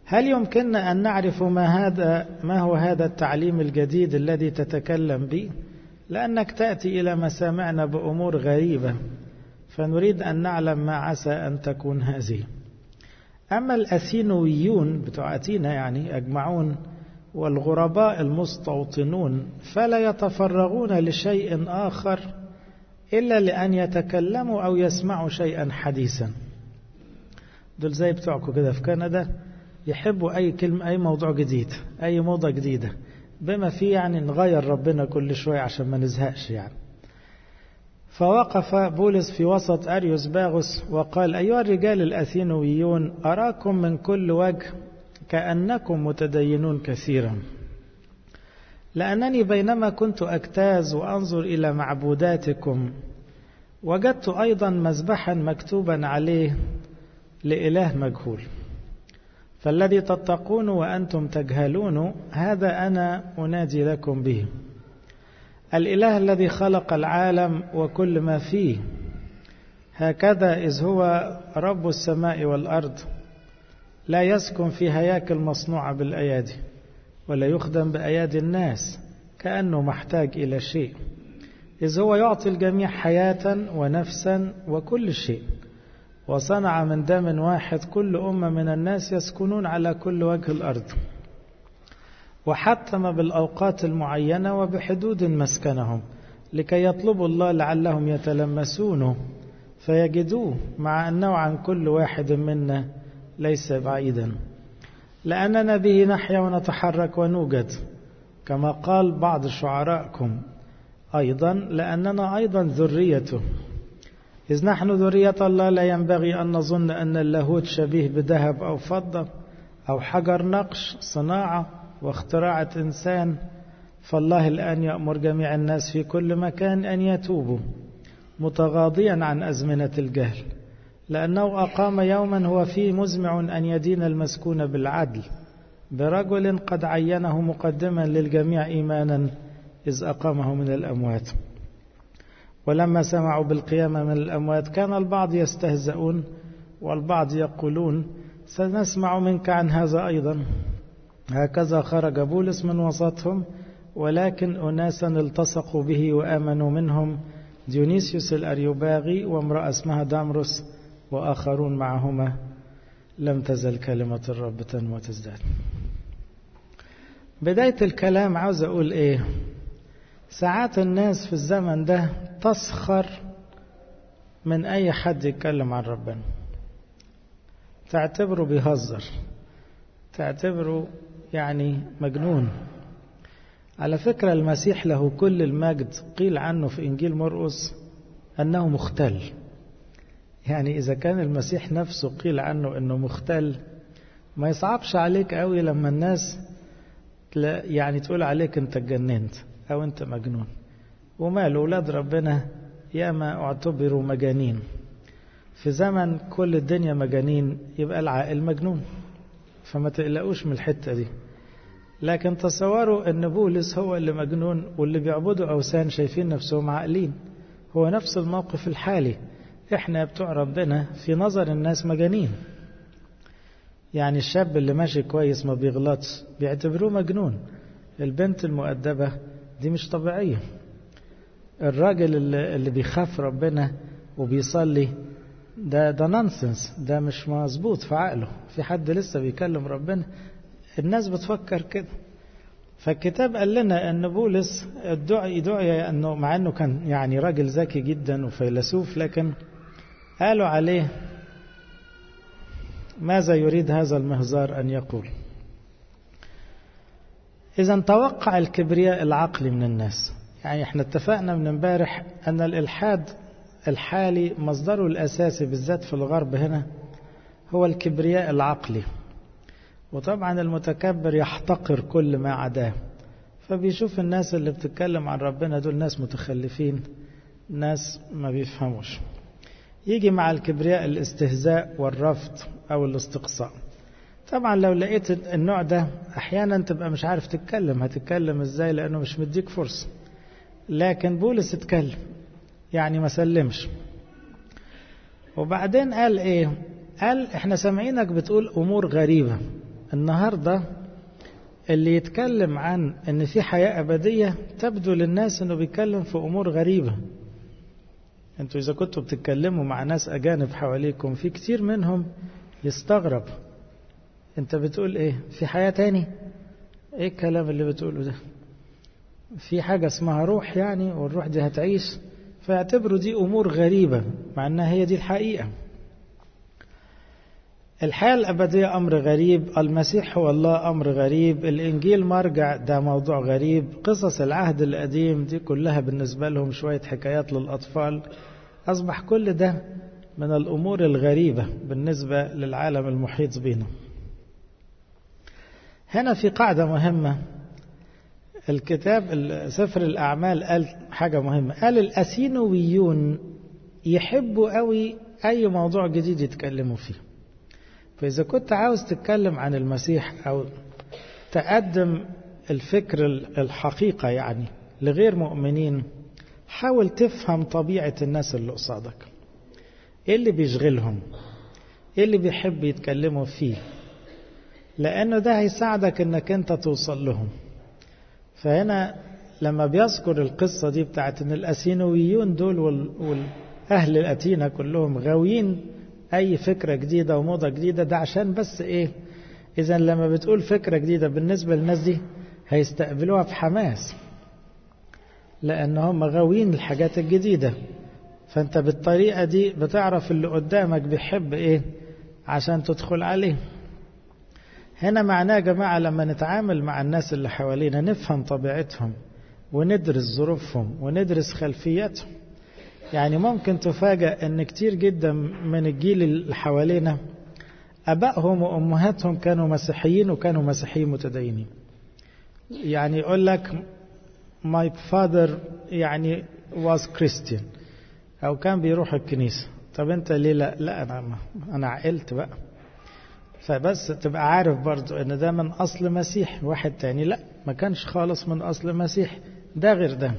هل يمكننا أن نعرف ما هذا ما هو هذا التعليم الجديد الذي تتكلم به؟ لأنك تأتي إلى مسامعنا بأمور غريبة فنريد أن نعلم ما عسى أن تكون هذه. أما الأثينويون بتوع أثينا يعني أجمعون والغرباء المستوطنون فلا يتفرغون لشيء آخر إلا لأن يتكلموا أو يسمعوا شيئا حديثا دول زي بتوعكم كده في كندا يحبوا أي كلمة أي موضوع جديد أي موضة جديدة بما فيه يعني نغير ربنا كل شوية عشان ما نزهقش يعني فوقف بولس في وسط أريوس باغوس وقال أيها الرجال الأثينويون أراكم من كل وجه كأنكم متدينون كثيرا لأنني بينما كنت أجتاز وأنظر إلى معبوداتكم وجدت أيضا مذبحا مكتوبا عليه لإله مجهول فالذي تتقون وأنتم تجهلون هذا أنا أنادي لكم به الإله الذي خلق العالم وكل ما فيه هكذا إذ هو رب السماء والأرض لا يسكن في هياكل مصنوعة بالأيادي ولا يخدم بأيادي الناس كأنه محتاج إلى شيء إذ هو يعطي الجميع حياة ونفسا وكل شيء وصنع من دم واحد كل أمة من الناس يسكنون على كل وجه الأرض وحتم بالأوقات المعينة وبحدود مسكنهم لكي يطلبوا الله لعلهم يتلمسونه فيجدوه مع أنه عن كل واحد منا ليس بعيدا لأننا به نحيا ونتحرك ونوجد كما قال بعض شعراءكم أيضا لأننا أيضا ذريته إذ نحن ذرية الله لا ينبغي أن نظن أن اللاهوت شبيه بذهب أو فضة أو حجر نقش صناعة واختراعة إنسان فالله الآن يأمر جميع الناس في كل مكان أن يتوبوا متغاضيا عن أزمنة الجهل لأنه أقام يوما هو فيه مزمع أن يدين المسكون بالعدل برجل قد عينه مقدما للجميع إيمانا إذ أقامه من الأموات ولما سمعوا بالقيامة من الأموات كان البعض يستهزئون والبعض يقولون سنسمع منك عن هذا أيضا هكذا خرج بولس من وسطهم ولكن أناسا التصقوا به وآمنوا منهم ديونيسيوس الأريوباغي وامرأة اسمها دامروس وآخرون معهما لم تزل كلمة الرب تنمو وتزداد بداية الكلام عاوز أقول إيه ساعات الناس في الزمن ده تسخر من أي حد يتكلم عن ربنا تعتبره بيهزر تعتبره يعني مجنون على فكرة المسيح له كل المجد قيل عنه في إنجيل مرقس أنه مختل يعني إذا كان المسيح نفسه قيل عنه أنه مختل ما يصعبش عليك قوي لما الناس يعني تقول عليك أنت اتجننت أو أنت مجنون ومال أولاد ربنا ياما اعتبروا مجانين في زمن كل الدنيا مجانين يبقى العاقل مجنون فما تقلقوش من الحتة دي لكن تصوروا ان بولس هو اللي مجنون واللي بيعبدوا اوثان شايفين نفسهم عاقلين هو نفس الموقف الحالي احنا بتوع ربنا في نظر الناس مجانين يعني الشاب اللي ماشي كويس ما بيغلطش بيعتبروه مجنون البنت المؤدبة دي مش طبيعية الراجل اللي, اللي بيخاف ربنا وبيصلي ده ده نونسنس ده مش مظبوط في عقله في حد لسه بيكلم ربنا الناس بتفكر كده فالكتاب قال لنا ان بولس الدعي دعي انه مع انه كان يعني راجل ذكي جدا وفيلسوف لكن قالوا عليه ماذا يريد هذا المهزار ان يقول اذا توقع الكبرياء العقلي من الناس يعني احنا اتفقنا من امبارح ان الالحاد الحالي مصدره الاساسي بالذات في الغرب هنا هو الكبرياء العقلي وطبعا المتكبر يحتقر كل ما عداه فبيشوف الناس اللي بتتكلم عن ربنا دول ناس متخلفين ناس ما بيفهموش يجي مع الكبرياء الاستهزاء والرفض او الاستقصاء طبعا لو لقيت النوع ده احيانا تبقى مش عارف تتكلم هتتكلم ازاي لانه مش مديك فرصه لكن بولس اتكلم يعني ما سلمش وبعدين قال ايه قال احنا سامعينك بتقول امور غريبه النهاردة اللي يتكلم عن ان في حياة ابدية تبدو للناس انه بيتكلم في امور غريبة انتوا اذا كنتوا بتتكلموا مع ناس اجانب حواليكم في كتير منهم يستغرب انت بتقول ايه في حياة تاني ايه الكلام اللي بتقوله ده في حاجة اسمها روح يعني والروح دي هتعيش فيعتبروا دي امور غريبة مع انها هي دي الحقيقة الحياة الأبدية أمر غريب المسيح هو الله أمر غريب الإنجيل مرجع ده موضوع غريب قصص العهد القديم دي كلها بالنسبة لهم شوية حكايات للأطفال أصبح كل ده من الأمور الغريبة بالنسبة للعالم المحيط بنا هنا في قاعدة مهمة الكتاب سفر الأعمال قال حاجة مهمة قال الأسينويون يحبوا قوي أي موضوع جديد يتكلموا فيه فإذا كنت عاوز تتكلم عن المسيح أو تقدم الفكر الحقيقة يعني لغير مؤمنين حاول تفهم طبيعة الناس اللي قصادك ايه اللي بيشغلهم ايه اللي بيحب يتكلموا فيه لانه ده هيساعدك انك انت توصل لهم فهنا لما بيذكر القصة دي بتاعت ان الاسينويون دول والاهل الاتينا كلهم غاويين اي فكرة جديدة وموضة جديدة ده عشان بس ايه اذا لما بتقول فكرة جديدة بالنسبة للناس دي هيستقبلوها بحماس لان هم غاويين الحاجات الجديدة فانت بالطريقة دي بتعرف اللي قدامك بيحب ايه عشان تدخل عليه هنا معناه يا جماعة لما نتعامل مع الناس اللي حوالينا نفهم طبيعتهم وندرس ظروفهم وندرس خلفياتهم يعني ممكن تفاجأ ان كتير جدا من الجيل اللي حوالينا ابائهم وامهاتهم كانوا مسيحيين وكانوا مسيحيين متدينين يعني يقول لك my father يعني was Christian او كان بيروح الكنيسة طب انت ليه لا لا انا انا عقلت بقى فبس تبقى عارف برضو ان ده من اصل مسيح واحد تاني لا ما كانش خالص من اصل مسيح ده غير ده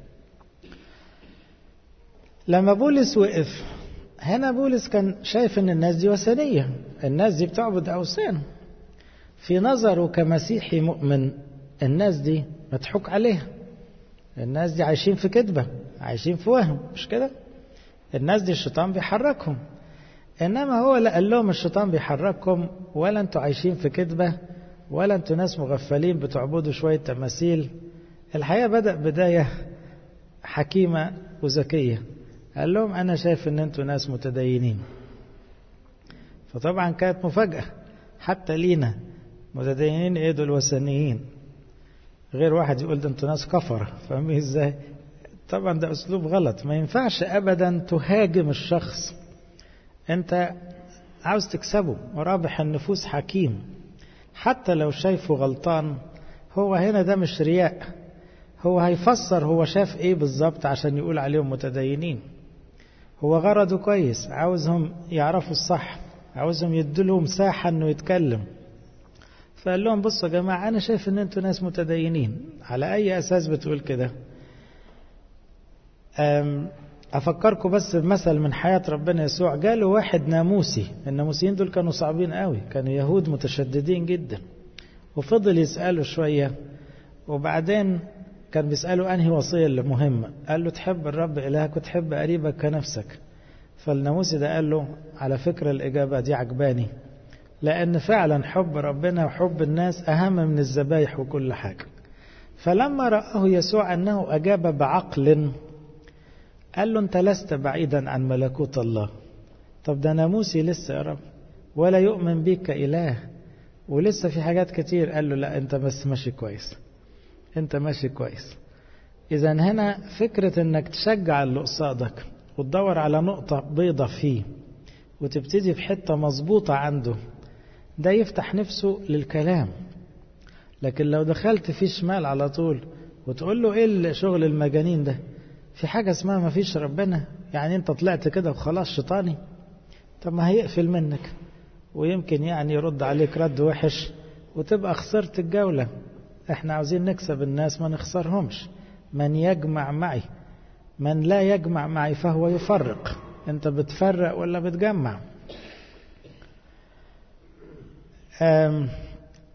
لما بولس وقف هنا بولس كان شايف ان الناس دي وثنية الناس دي بتعبد اوثان في نظره كمسيحي مؤمن الناس دي مضحوك عليها الناس دي عايشين في كذبة عايشين في وهم مش كده الناس دي الشيطان بيحركهم انما هو لا قال لهم الشيطان بيحرككم ولا انتوا عايشين في كذبة ولا انتوا ناس مغفلين بتعبدوا شوية تماثيل الحقيقة بدأ بداية حكيمة وذكية قال لهم أنا شايف إن أنتوا ناس متدينين فطبعا كانت مفاجأة حتى لينا متدينين إيه دول وثنيين غير واحد يقول ده أنتوا ناس كفرة فاهمين إزاي طبعا ده أسلوب غلط ما ينفعش أبدا تهاجم الشخص أنت عاوز تكسبه ورابح النفوس حكيم حتى لو شايفه غلطان هو هنا ده مش رياء هو هيفسر هو شاف ايه بالظبط عشان يقول عليهم متدينين هو غرضه كويس عاوزهم يعرفوا الصح عاوزهم يدوا مساحة انه يتكلم فقال لهم بصوا يا جماعة أنا شايف إن أنتوا ناس متدينين على أي أساس بتقول كده أفكركم بس بمثل من حياة ربنا يسوع جاله واحد ناموسي الناموسيين دول كانوا صعبين قوي كانوا يهود متشددين جدا وفضل يسأله شوية وبعدين كان بيسأله أنهي وصية اللي مهمة قال له تحب الرب إلهك وتحب قريبك كنفسك فالناموسي ده قال له على فكرة الإجابة دي عجباني لأن فعلا حب ربنا وحب الناس أهم من الذبايح وكل حاجة فلما رآه يسوع أنه أجاب بعقل قال له أنت لست بعيدا عن ملكوت الله طب ده ناموسي لسه يا رب ولا يؤمن بك كإله ولسه في حاجات كتير قال له لا أنت بس ماشي كويس أنت ماشي كويس إذا هنا فكرة أنك تشجع اللي قصادك وتدور على نقطة بيضة فيه وتبتدي في حتة مظبوطة عنده ده يفتح نفسه للكلام لكن لو دخلت فيه شمال على طول وتقول له ايه الشغل المجانين ده في حاجة اسمها ما فيش ربنا يعني انت طلعت كده وخلاص شيطاني طب ما هيقفل منك ويمكن يعني يرد عليك رد وحش وتبقى خسرت الجولة احنا عاوزين نكسب الناس ما نخسرهمش من يجمع معي من لا يجمع معي فهو يفرق انت بتفرق ولا بتجمع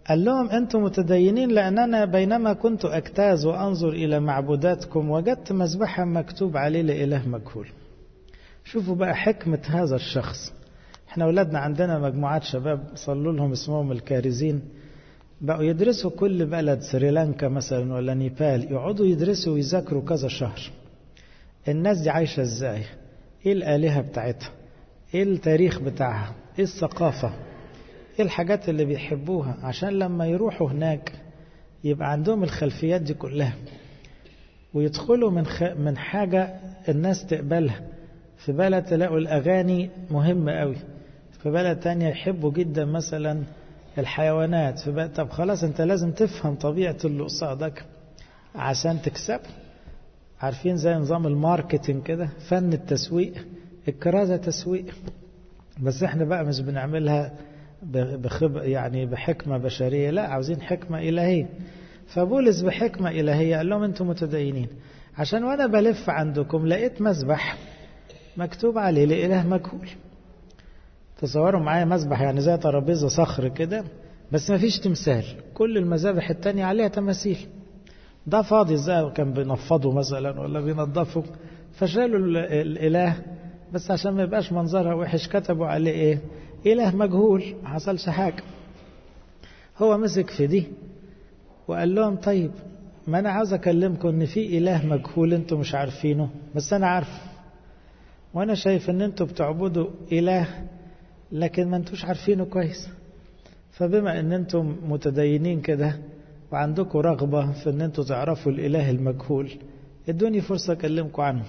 قال لهم أنتم متدينين لأن أنا بينما كنت أجتاز وأنظر إلى معبوداتكم وجدت مذبحا مكتوب عليه لإله مجهول شوفوا بقى حكمة هذا الشخص احنا أولادنا عندنا مجموعات شباب صلوا لهم اسمهم الكارزين بقوا يدرسوا كل بلد سريلانكا مثلا ولا نيبال يقعدوا يدرسوا ويذاكروا كذا شهر الناس دي عايشة ازاي ايه الآلهة بتاعتها ايه التاريخ بتاعها ايه الثقافة ايه الحاجات اللي بيحبوها عشان لما يروحوا هناك يبقى عندهم الخلفيات دي كلها ويدخلوا من خ... من حاجة الناس تقبلها في بلد تلاقوا الأغاني مهمة قوي في بلد تانية يحبوا جدا مثلا الحيوانات في بلد طب خلاص انت لازم تفهم طبيعة اللي قصادك عشان تكسب عارفين زي نظام الماركتينج كده فن التسويق الكرازة تسويق بس احنا بقى مش بنعملها بخب يعني بحكمة بشرية لا عاوزين حكمة إلهية فبولس بحكمة إلهية قال لهم أنتم متدينين عشان وأنا بلف عندكم لقيت مذبح مكتوب عليه لإله مجهول تصوروا معايا مذبح يعني زي ترابيزة صخر كده بس ما فيش تمثال كل المذابح التانية عليها تماثيل ده فاضي زي كان بينفضوا مثلا ولا بينظفوا فشالوا الإله بس عشان ما يبقاش منظرها وحش كتبوا عليه ايه إله مجهول ما حصلش حاجة هو مسك في دي وقال لهم طيب ما أنا عاوز أكلمكم إن في إله مجهول أنتم مش عارفينه بس أنا عارفه وأنا شايف إن أنتم بتعبدوا إله لكن ما أنتوش عارفينه كويس فبما إن أنتم متدينين كده وعندكم رغبة في إن أنتم تعرفوا الإله المجهول ادوني فرصة أكلمكم عنه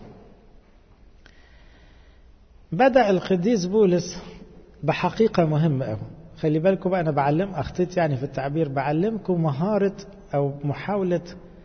بدأ القديس بولس بحقيقة مهمة أوي خلي بالكم بقى أنا بعلم أخطيت يعني في التعبير بعلمكم مهارة أو محاولة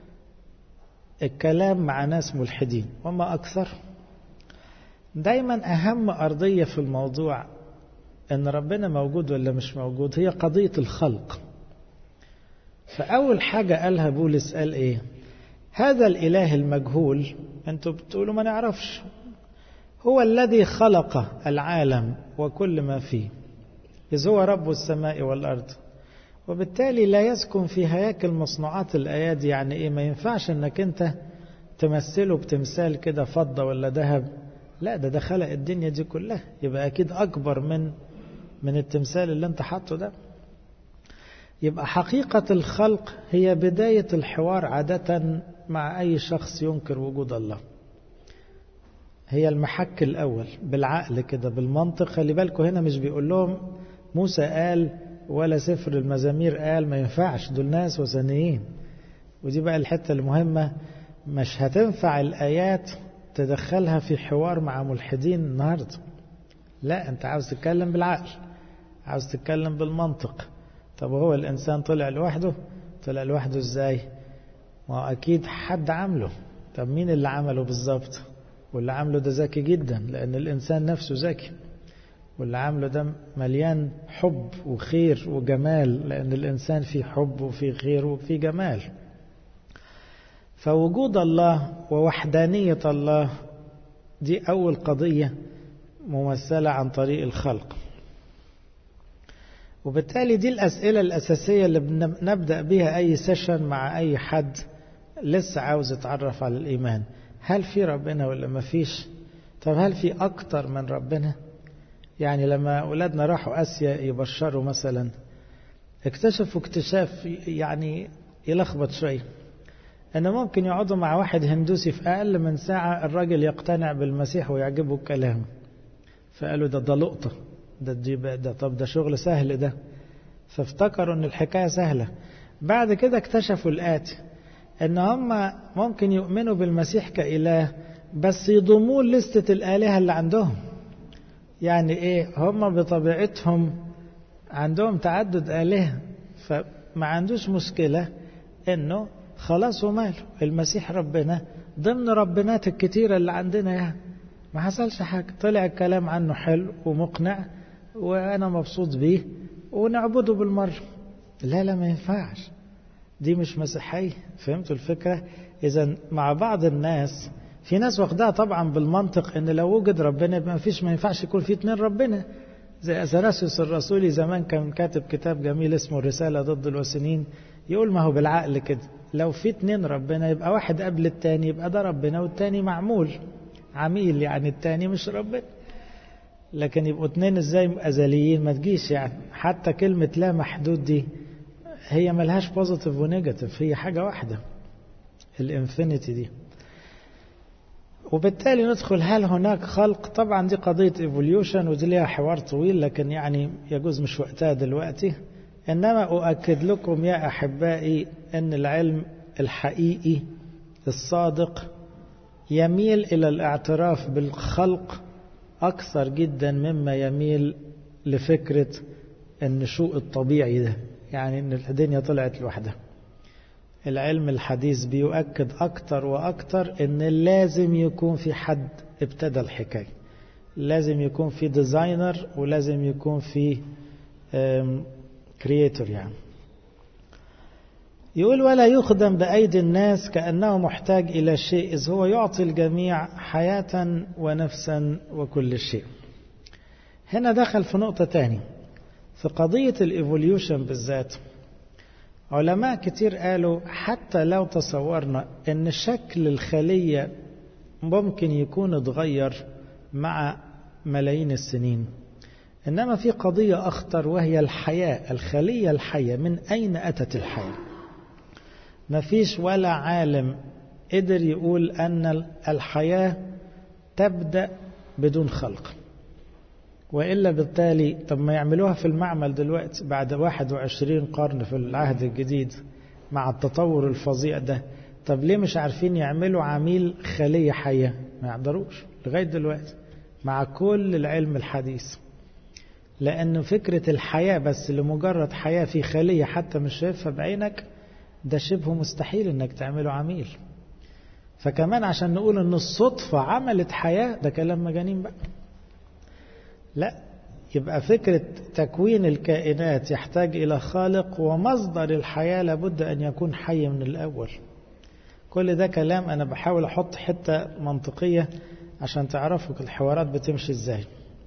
الكلام مع ناس ملحدين وما أكثر دايما أهم أرضية في الموضوع أن ربنا موجود ولا مش موجود هي قضية الخلق فأول حاجة قالها بولس قال إيه هذا الإله المجهول أنتوا بتقولوا ما نعرفش هو الذي خلق العالم وكل ما فيه إذ هو رب السماء والأرض وبالتالي لا يسكن في هياكل مصنوعات الأيادي يعني إيه ما ينفعش أنك أنت تمثله بتمثال كده فضة ولا ذهب لا ده ده خلق الدنيا دي كلها يبقى أكيد أكبر من من التمثال اللي أنت حاطه ده يبقى حقيقة الخلق هي بداية الحوار عادة مع أي شخص ينكر وجود الله هي المحك الأول بالعقل كده بالمنطق خلي بالكم هنا مش بيقول لهم موسى قال ولا سفر المزامير قال ما ينفعش دول ناس وثنيين ودي بقى الحتة المهمة مش هتنفع الآيات تدخلها في حوار مع ملحدين النهاردة لا أنت عاوز تتكلم بالعقل عاوز تتكلم بالمنطق طب هو الإنسان طلع لوحده طلع لوحده إزاي ما هو أكيد حد عمله طب مين اللي عمله بالظبط واللي عامله ده ذكي جدا لأن الإنسان نفسه ذكي واللي عامله ده مليان حب وخير وجمال لأن الإنسان فيه حب وفيه خير وفيه جمال فوجود الله ووحدانية الله دي أول قضية ممثلة عن طريق الخلق وبالتالي دي الأسئلة الأساسية اللي نبدأ بها أي سيشن مع أي حد لسه عاوز يتعرف على الإيمان هل في ربنا ولا ما فيش طب هل في أكتر من ربنا يعني لما أولادنا راحوا آسيا يبشروا مثلا اكتشفوا اكتشاف يعني يلخبط شوية أن ممكن يقعدوا مع واحد هندوسي في أقل من ساعة الراجل يقتنع بالمسيح ويعجبه الكلام فقالوا ده ده لقطة ده, ده, ده طب ده شغل سهل ده فافتكروا ان الحكاية سهلة بعد كده اكتشفوا الآتي ان هم ممكن يؤمنوا بالمسيح كإله بس يضموه لستة الآلهة اللي عندهم يعني ايه هم بطبيعتهم عندهم تعدد آلهة فما عندوش مشكلة انه خلاص وماله المسيح ربنا ضمن ربنات الكتيرة اللي عندنا يعني ما حصلش حاجة طلع الكلام عنه حلو ومقنع وأنا مبسوط بيه ونعبده بالمرة لا لا ما ينفعش دي مش مسيحية فهمتوا الفكرة إذا مع بعض الناس في ناس واخدها طبعا بالمنطق ان لو وجد ربنا يبقى ما فيش ما ينفعش يكون في اتنين ربنا زي أثناسيوس الرسولي زمان كان كاتب كتاب جميل اسمه الرسالة ضد الوثنيين يقول ما هو بالعقل كده لو في اتنين ربنا يبقى واحد قبل التاني يبقى ده ربنا والتاني معمول عميل يعني التاني مش ربنا لكن يبقوا اتنين ازاي ازليين ما تجيش يعني حتى كلمة لا محدود دي هي ملهاش بوزيتيف ونيجاتيف هي حاجة واحدة الانفينيتي دي وبالتالي ندخل هل هناك خلق طبعا دي قضية ايفوليوشن ودي ليها حوار طويل لكن يعني يجوز مش وقتها دلوقتي إنما أؤكد لكم يا أحبائي أن العلم الحقيقي الصادق يميل إلى الاعتراف بالخلق أكثر جدا مما يميل لفكرة النشوء الطبيعي ده يعني أن الدنيا طلعت لوحدها العلم الحديث بيؤكد أكتر وأكتر أن لازم يكون في حد ابتدى الحكاية لازم يكون في ديزاينر ولازم يكون في كرييتور يعني يقول ولا يخدم بأيدي الناس كأنه محتاج إلى شيء إذ هو يعطي الجميع حياة ونفسا وكل شيء هنا دخل في نقطة تاني في قضية الإيفوليوشن بالذات علماء كتير قالوا حتى لو تصورنا أن شكل الخلية ممكن يكون اتغير مع ملايين السنين إنما في قضية أخطر وهي الحياة الخلية الحية من أين أتت الحياة ما فيش ولا عالم قدر يقول أن الحياة تبدأ بدون خلق وإلا بالتالي طب ما يعملوها في المعمل دلوقتي بعد 21 قرن في العهد الجديد مع التطور الفظيع ده طب ليه مش عارفين يعملوا عميل خلية حية ما يقدروش لغاية دلوقتي مع كل العلم الحديث لأن فكرة الحياة بس لمجرد حياة في خلية حتى مش شايفها بعينك ده شبه مستحيل انك تعمله عميل فكمان عشان نقول ان الصدفة عملت حياة ده كلام مجانين بقى لا يبقى فكرة تكوين الكائنات يحتاج إلى خالق ومصدر الحياة لابد أن يكون حي من الأول كل ده كلام أنا بحاول أحط حتة منطقية عشان تعرفوا الحوارات بتمشي إزاي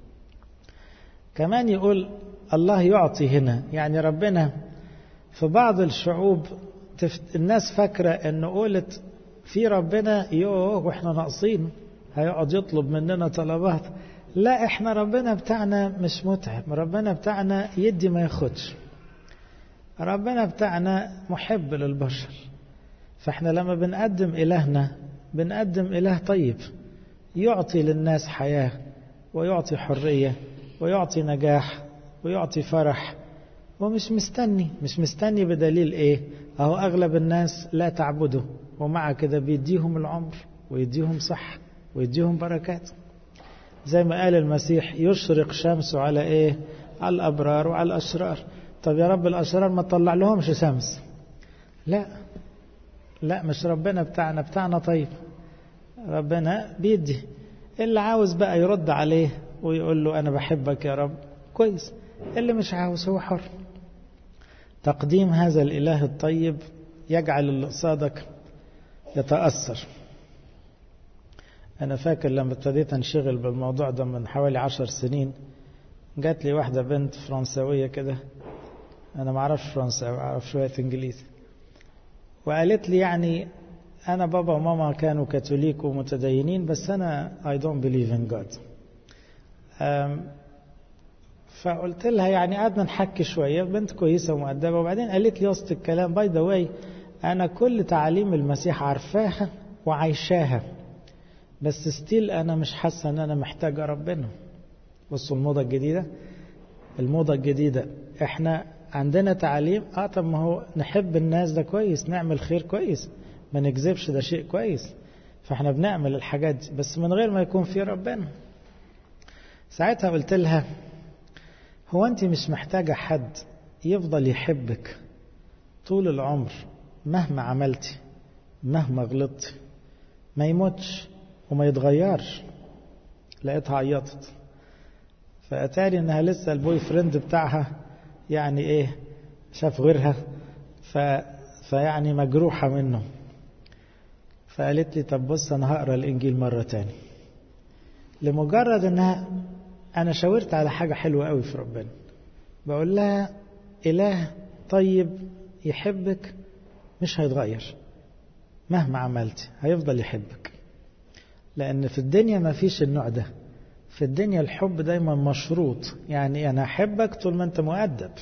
كمان يقول الله يعطي هنا يعني ربنا في بعض الشعوب الناس فاكرة أنه قولت في ربنا يوه وإحنا ناقصين هيقعد يطلب مننا طلبات لا إحنا ربنا بتاعنا مش متعب ربنا بتاعنا يدي ما ياخدش ربنا بتاعنا محب للبشر فإحنا لما بنقدم إلهنا بنقدم إله طيب يعطي للناس حياة ويعطي حرية ويعطي نجاح ويعطي فرح ومش مستني مش مستني بدليل ايه اهو اغلب الناس لا تعبده ومع كده بيديهم العمر ويديهم صح ويديهم بركات زي ما قال المسيح يشرق شمسه على ايه على الابرار وعلى الاشرار طب يا رب الاشرار ما تطلع لهمش شمس لا لا مش ربنا بتاعنا بتاعنا طيب ربنا بيدي اللي عاوز بقى يرد عليه ويقول له انا بحبك يا رب كويس اللي مش عاوز هو حر تقديم هذا الإله الطيب يجعل اللي قصادك يتأثر أنا فاكر لما ابتديت أنشغل بالموضوع ده من حوالي عشر سنين جات لي واحدة بنت فرنسوية كده أنا ما أعرفش فرنساوي أعرف شوية إنجليزي وقالت لي يعني أنا بابا وماما كانوا كاثوليك ومتدينين بس أنا I don't believe in God فقلت لها يعني قعدنا نحكي شوية بنت كويسة ومؤدبة وبعدين قالت لي وسط الكلام باي ذا واي أنا كل تعاليم المسيح عارفاها وعايشاها بس ستيل أنا مش حاسة إن أنا محتاجة ربنا بصوا الموضة الجديدة الموضة الجديدة إحنا عندنا تعاليم اه طب ما هو نحب الناس ده كويس نعمل خير كويس ما نكذبش ده شيء كويس فاحنا بنعمل الحاجات دي بس من غير ما يكون في ربنا ساعتها قلت لها هو انت مش محتاجة حد يفضل يحبك طول العمر مهما عملتي مهما غلطتي ما يموتش وما يتغيرش لقيتها عيطت فأتاري انها لسه البوي فريند بتاعها يعني ايه شاف غيرها ف... فيعني مجروحة منه فقالت لي طب بص انا هقرا الانجيل مرة تاني لمجرد انها أنا شاورت على حاجة حلوة قوي في ربنا بقول لها إله طيب يحبك مش هيتغير مهما عملت هيفضل يحبك لأن في الدنيا ما فيش النوع ده في الدنيا الحب دايما مشروط يعني أنا أحبك طول ما أنت مؤدب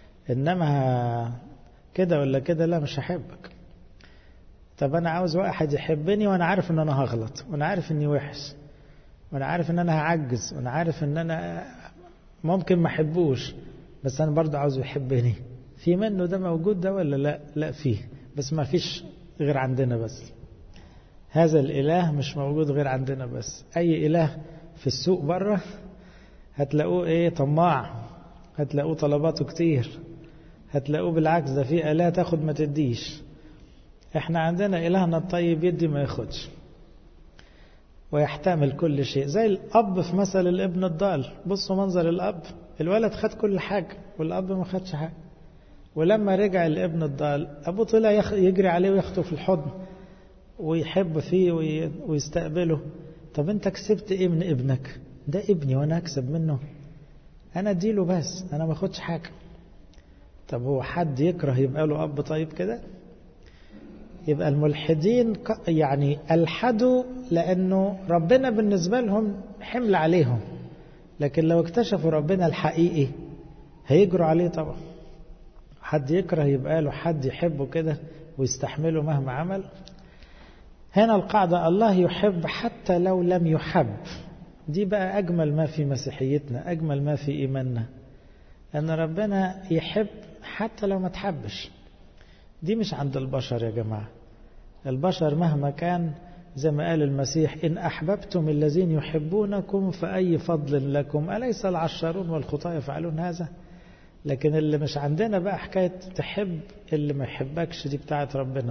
إنما كده ولا كده لا مش هحبك طب أنا عاوز واحد يحبني وأنا عارف إن أنا هغلط وأنا عارف إني وحش وأنا عارف إن أنا هعجز وأنا عارف إن أنا ممكن ما أحبوش بس أنا برضه عاوزه يحبني في منه ده موجود ده ولا لا لا فيه بس ما فيش غير عندنا بس هذا الإله مش موجود غير عندنا بس أي إله في السوق بره هتلاقوه إيه طماع هتلاقوه طلباته كتير هتلاقوه بالعكس ده في آلهة تاخد ما تديش احنا عندنا إلهنا الطيب يدي ما ياخدش ويحتمل كل شيء زي الأب في مثل الابن الضال بصوا منظر الأب الولد خد كل حاجة والأب ما خدش حاجة ولما رجع الابن الضال أبوه طلع يجري عليه وياخده في الحضن ويحب فيه ويستقبله طب انت كسبت ايه من ابنك ده ابني وانا اكسب منه انا اديله بس انا ما اخدش حاجه طب هو حد يكره يبقى له اب طيب كده يبقى الملحدين يعني الحدوا لانه ربنا بالنسبه لهم حمل عليهم لكن لو اكتشفوا ربنا الحقيقي هيجروا عليه طبعا حد يكره يبقى له حد يحبه كده ويستحمله مهما عمل هنا القاعدة الله يحب حتى لو لم يحب دي بقى أجمل ما في مسيحيتنا أجمل ما في إيماننا أن ربنا يحب حتى لو ما تحبش دي مش عند البشر يا جماعة البشر مهما كان زي ما قال المسيح إن أحببتم الذين يحبونكم فأي فضل لكم أليس العشارون والخطاة يفعلون هذا لكن اللي مش عندنا بقى حكاية تحب اللي ما يحبكش دي بتاعت ربنا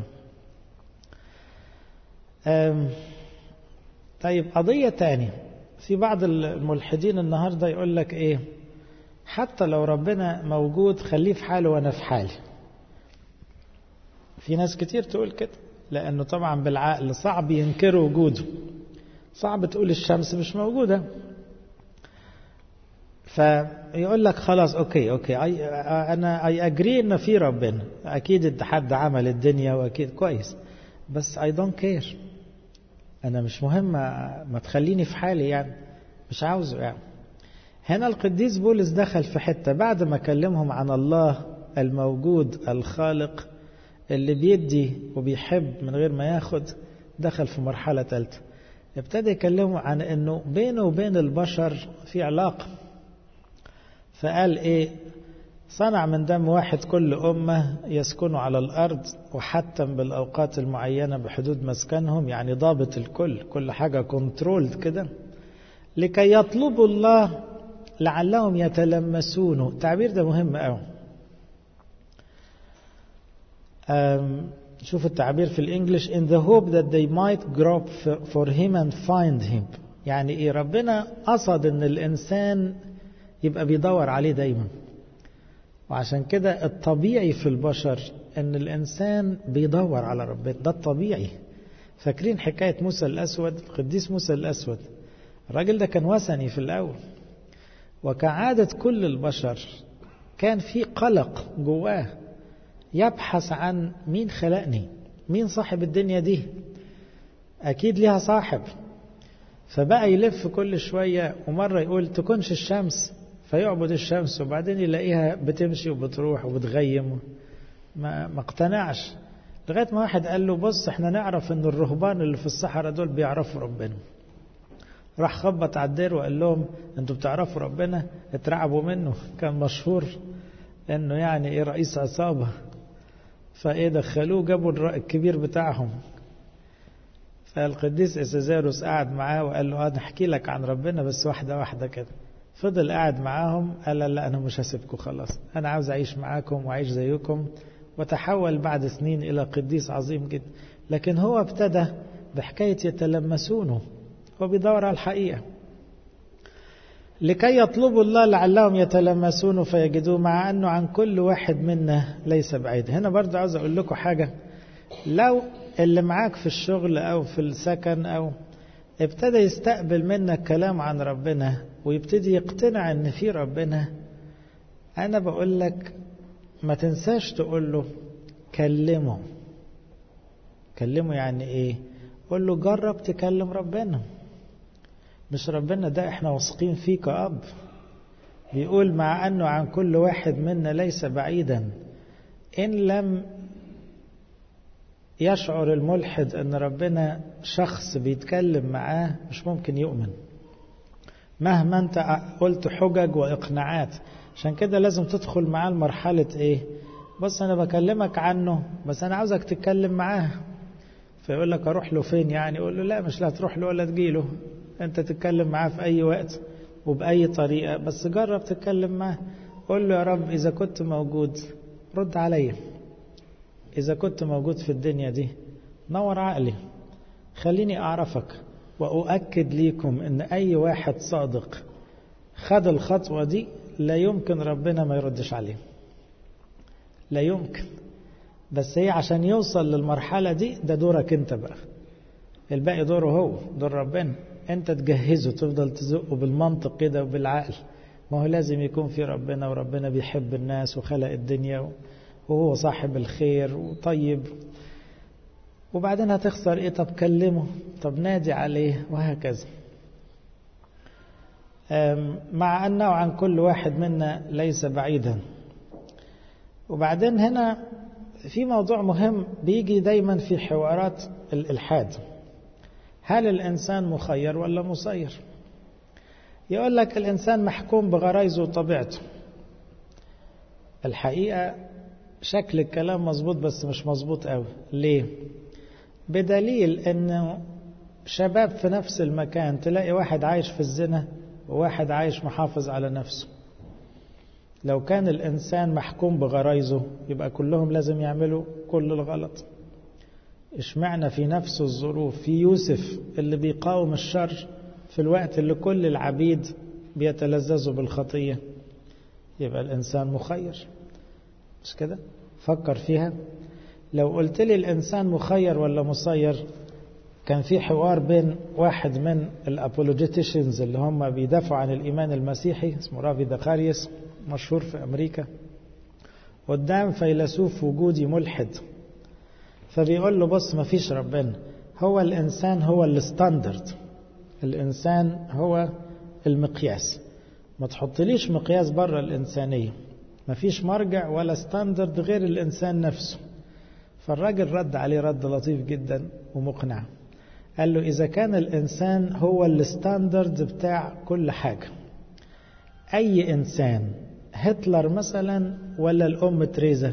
طيب قضية تانية في بعض الملحدين النهاردة يقول لك ايه حتى لو ربنا موجود خليه في حاله وانا في حالي في ناس كتير تقول كده لانه طبعا بالعقل صعب ينكروا وجوده صعب تقول الشمس مش موجودة فيقول لك خلاص اوكي اوكي أي انا اي اجري ان في ربنا اكيد حد عمل الدنيا واكيد كويس بس اي دونت كير انا مش مهم ما تخليني في حالي يعني مش عاوزه يعني هنا القديس بولس دخل في حته بعد ما كلمهم عن الله الموجود الخالق اللي بيدي وبيحب من غير ما ياخد دخل في مرحله ثالثه ابتدى يكلموا عن انه بينه وبين البشر في علاقه فقال ايه صنع من دم واحد كل أمة يسكنوا على الأرض وحتم بالأوقات المعينة بحدود مسكنهم يعني ضابط الكل كل حاجة كنترولد كده لكي يطلبوا الله لعلهم يتلمسونه التعبير ده مهم قوي شوف التعبير في الانجليش in the hope that they might grope for him and find him يعني ايه ربنا قصد ان الانسان يبقى بيدور عليه دايما وعشان كده الطبيعي في البشر ان الانسان بيدور على ربنا ده الطبيعي فاكرين حكاية موسى الأسود القديس موسى الأسود الراجل ده كان وثني في الأول وكعادة كل البشر كان في قلق جواه يبحث عن مين خلقني مين صاحب الدنيا دي أكيد ليها صاحب فبقى يلف كل شوية ومرة يقول تكونش الشمس فيعبد الشمس وبعدين يلاقيها بتمشي وبتروح وبتغيم ما ما اقتنعش لغايه ما واحد قال له بص احنا نعرف ان الرهبان اللي في الصحراء دول بيعرفوا ربنا راح خبط على الدير وقال لهم انتوا بتعرفوا ربنا اترعبوا منه كان مشهور انه يعني ايه رئيس عصابه فايه دخلوه جابوا الكبير بتاعهم فالقديس اسازاروس قعد معاه وقال له انا احكي لك عن ربنا بس واحده واحده كده فضل قاعد معاهم قال لا أنا مش هسيبكم خلاص أنا عاوز أعيش معاكم وأعيش زيكم وتحول بعد سنين إلى قديس عظيم جدا لكن هو ابتدى بحكاية يتلمسونه هو بيدور على الحقيقة لكي يطلبوا الله لعلهم يتلمسونه فيجدوه مع أنه عن كل واحد منا ليس بعيد هنا برضه عاوز أقول لكم حاجة لو اللي معاك في الشغل أو في السكن أو ابتدى يستقبل منك كلام عن ربنا ويبتدي يقتنع ان في ربنا انا بقول لك ما تنساش تقول له كلمه كلمه يعني ايه قول له جرب تكلم ربنا مش ربنا ده احنا واثقين فيه كأب بيقول مع انه عن كل واحد منا ليس بعيدا ان لم يشعر الملحد ان ربنا شخص بيتكلم معاه مش ممكن يؤمن مهما انت قلت حجج واقناعات عشان كده لازم تدخل معاه لمرحلة ايه بص انا بكلمك عنه بس انا عاوزك تتكلم معاه فيقول لك اروح له فين يعني يقول له لا مش لا تروح له ولا تجيله انت تتكلم معاه في اي وقت وبأي طريقة بس جرب تتكلم معاه قول له يا رب إذا كنت موجود رد عليا إذا كنت موجود في الدنيا دي نور عقلي خليني أعرفك وأؤكد ليكم أن أي واحد صادق خد الخطوة دي لا يمكن ربنا ما يردش عليه لا يمكن بس هي عشان يوصل للمرحلة دي ده دورك انت بقى الباقي دوره هو دور ربنا انت تجهزه تفضل تزقه بالمنطق كده وبالعقل ما هو لازم يكون في ربنا وربنا بيحب الناس وخلق الدنيا وهو صاحب الخير وطيب وبعدين هتخسر ايه طب كلمه طب نادي عليه وهكذا مع أنه عن كل واحد منا ليس بعيدا وبعدين هنا في موضوع مهم بيجي دايما في حوارات الإلحاد هل الإنسان مخير ولا مسير يقول لك الإنسان محكوم بغرايزه وطبيعته الحقيقة شكل الكلام مظبوط بس مش مظبوط قوي ليه بدليل انه شباب في نفس المكان تلاقي واحد عايش في الزنا وواحد عايش محافظ على نفسه لو كان الإنسان محكوم بغرايزه يبقى كلهم لازم يعملوا كل الغلط اشمعنى في نفس الظروف في يوسف اللي بيقاوم الشر في الوقت اللي كل العبيد بيتلذذوا بالخطية يبقى الإنسان مخير مش كده فكر فيها لو قلت لي الإنسان مخير ولا مسير كان في حوار بين واحد من الابولوجيتيشنز اللي هم بيدافعوا عن الايمان المسيحي اسمه رافي دخاريس مشهور في امريكا قدام فيلسوف وجودي ملحد فبيقول له بص ما فيش ربنا هو الانسان هو الستاندرد الانسان هو المقياس ما تحطليش مقياس بره الانسانيه ما فيش مرجع ولا ستاندرد غير الانسان نفسه فالراجل رد عليه رد لطيف جدا ومقنع قال له إذا كان الإنسان هو الستاندرد بتاع كل حاجة أي إنسان هتلر مثلا ولا الأم تريزا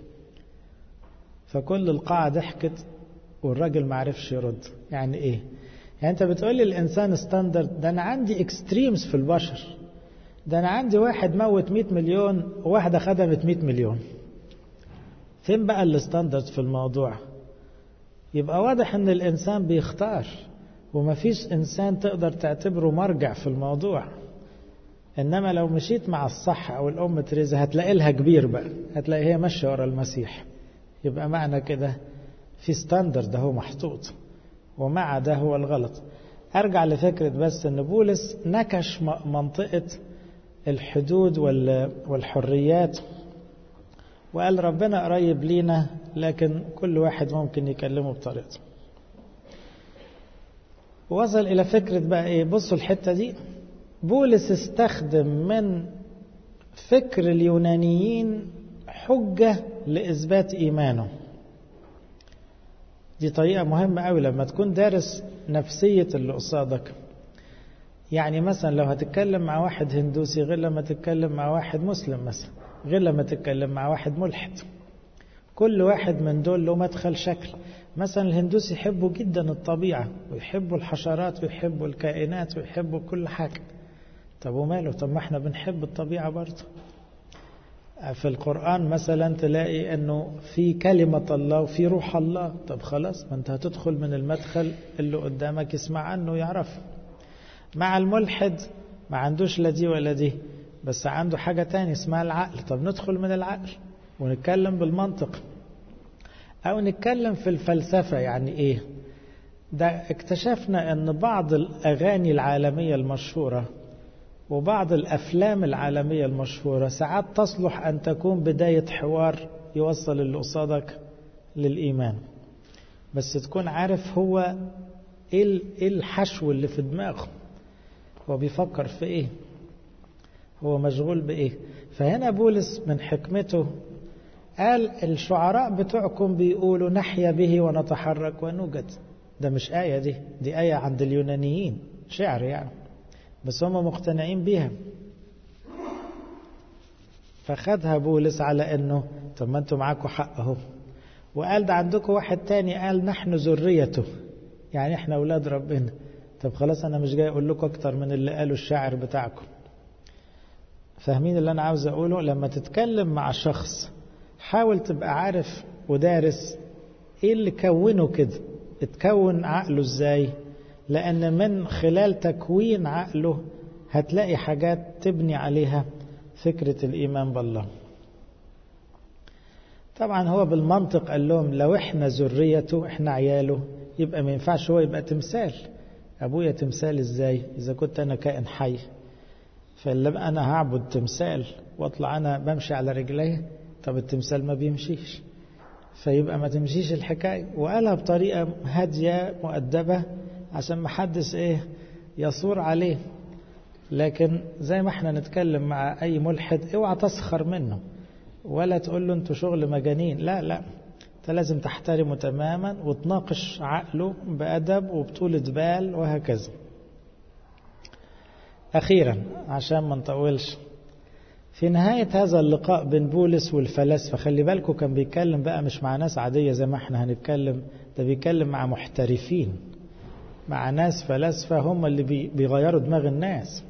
فكل القاعة ضحكت والراجل ما عرفش يرد يعني إيه يعني أنت بتقول لي الإنسان ستاندرد ده أنا عندي اكستريمز في البشر ده أنا عندي واحد موت 100 مليون وواحدة خدمت 100 مليون فين بقى الستاندرد في الموضوع يبقى واضح ان الانسان بيختار ومفيش انسان تقدر تعتبره مرجع في الموضوع انما لو مشيت مع الصح او الام تريزا هتلاقي لها كبير بقى هتلاقي هي ماشيه ورا المسيح يبقى معنى كده في ستاندرد هو محطوط ومع ده هو الغلط ارجع لفكره بس ان بولس نكش منطقه الحدود والحريات وقال ربنا قريب لينا لكن كل واحد ممكن يكلمه بطريقته وصل إلى فكرة بقى إيه بصوا الحتة دي بولس استخدم من فكر اليونانيين حجة لإثبات إيمانه دي طريقة مهمة أوي لما تكون دارس نفسية اللي قصادك يعني مثلا لو هتتكلم مع واحد هندوسي غير لما تتكلم مع واحد مسلم مثلا غير لما تتكلم مع واحد ملحد كل واحد من دول له مدخل شكل مثلا الهندوس يحبوا جدا الطبيعة ويحبوا الحشرات ويحبوا الكائنات ويحبوا كل حاجة طب وماله طب ما احنا بنحب الطبيعة برضه في القرآن مثلا تلاقي انه في كلمة الله وفي روح الله طب خلاص ما انت هتدخل من المدخل اللي قدامك يسمع عنه ويعرفه مع الملحد ما عندوش لا دي ولا دي بس عنده حاجة تانية اسمها العقل طب ندخل من العقل ونتكلم بالمنطق أو نتكلم في الفلسفة يعني إيه ده اكتشفنا ان بعض الاغاني العالمية المشهورة وبعض الافلام العالمية المشهورة ساعات تصلح ان تكون بداية حوار يوصل اللي قصادك للايمان بس تكون عارف هو ايه الحشو اللي في دماغه هو بيفكر في ايه هو مشغول بايه فهنا بولس من حكمته قال الشعراء بتوعكم بيقولوا نحيا به ونتحرك ونوجد ده مش آية دي دي آية عند اليونانيين شعر يعني بس هم مقتنعين بيها فخدها بولس على انه طب ما انتوا معاكم حق اهو وقال ده عندكم واحد تاني قال نحن ذريته يعني احنا اولاد ربنا طب خلاص انا مش جاي اقول لكم اكتر من اللي قاله الشاعر بتاعكم فاهمين اللي انا عاوز اقوله لما تتكلم مع شخص حاول تبقى عارف ودارس ايه اللي كونه كده اتكون عقله ازاي لان من خلال تكوين عقله هتلاقي حاجات تبني عليها فكرة الايمان بالله طبعا هو بالمنطق قال لهم لو احنا ذريته احنا عياله يبقى ما ينفعش هو يبقى تمثال ابويا تمثال ازاي اذا كنت انا كائن حي فلما انا هعبد تمثال واطلع انا بمشي على رجلي طب التمثال ما بيمشيش فيبقى ما تمشيش الحكاية وقالها بطريقة هادية مؤدبة عشان ما حدش ايه يصور عليه لكن زي ما احنا نتكلم مع اي ملحد اوعى تسخر منه ولا تقول له انتوا شغل مجانين لا لا انت لازم تحترمه تماما وتناقش عقله بأدب وبطولة بال وهكذا أخيرا عشان ما نطولش في نهاية هذا اللقاء بين بولس والفلاسفة خلي بالكم كان بيتكلم بقى مش مع ناس عادية زي ما احنا هنتكلم ده بيتكلم مع محترفين مع ناس فلاسفة هم اللي بيغيروا دماغ الناس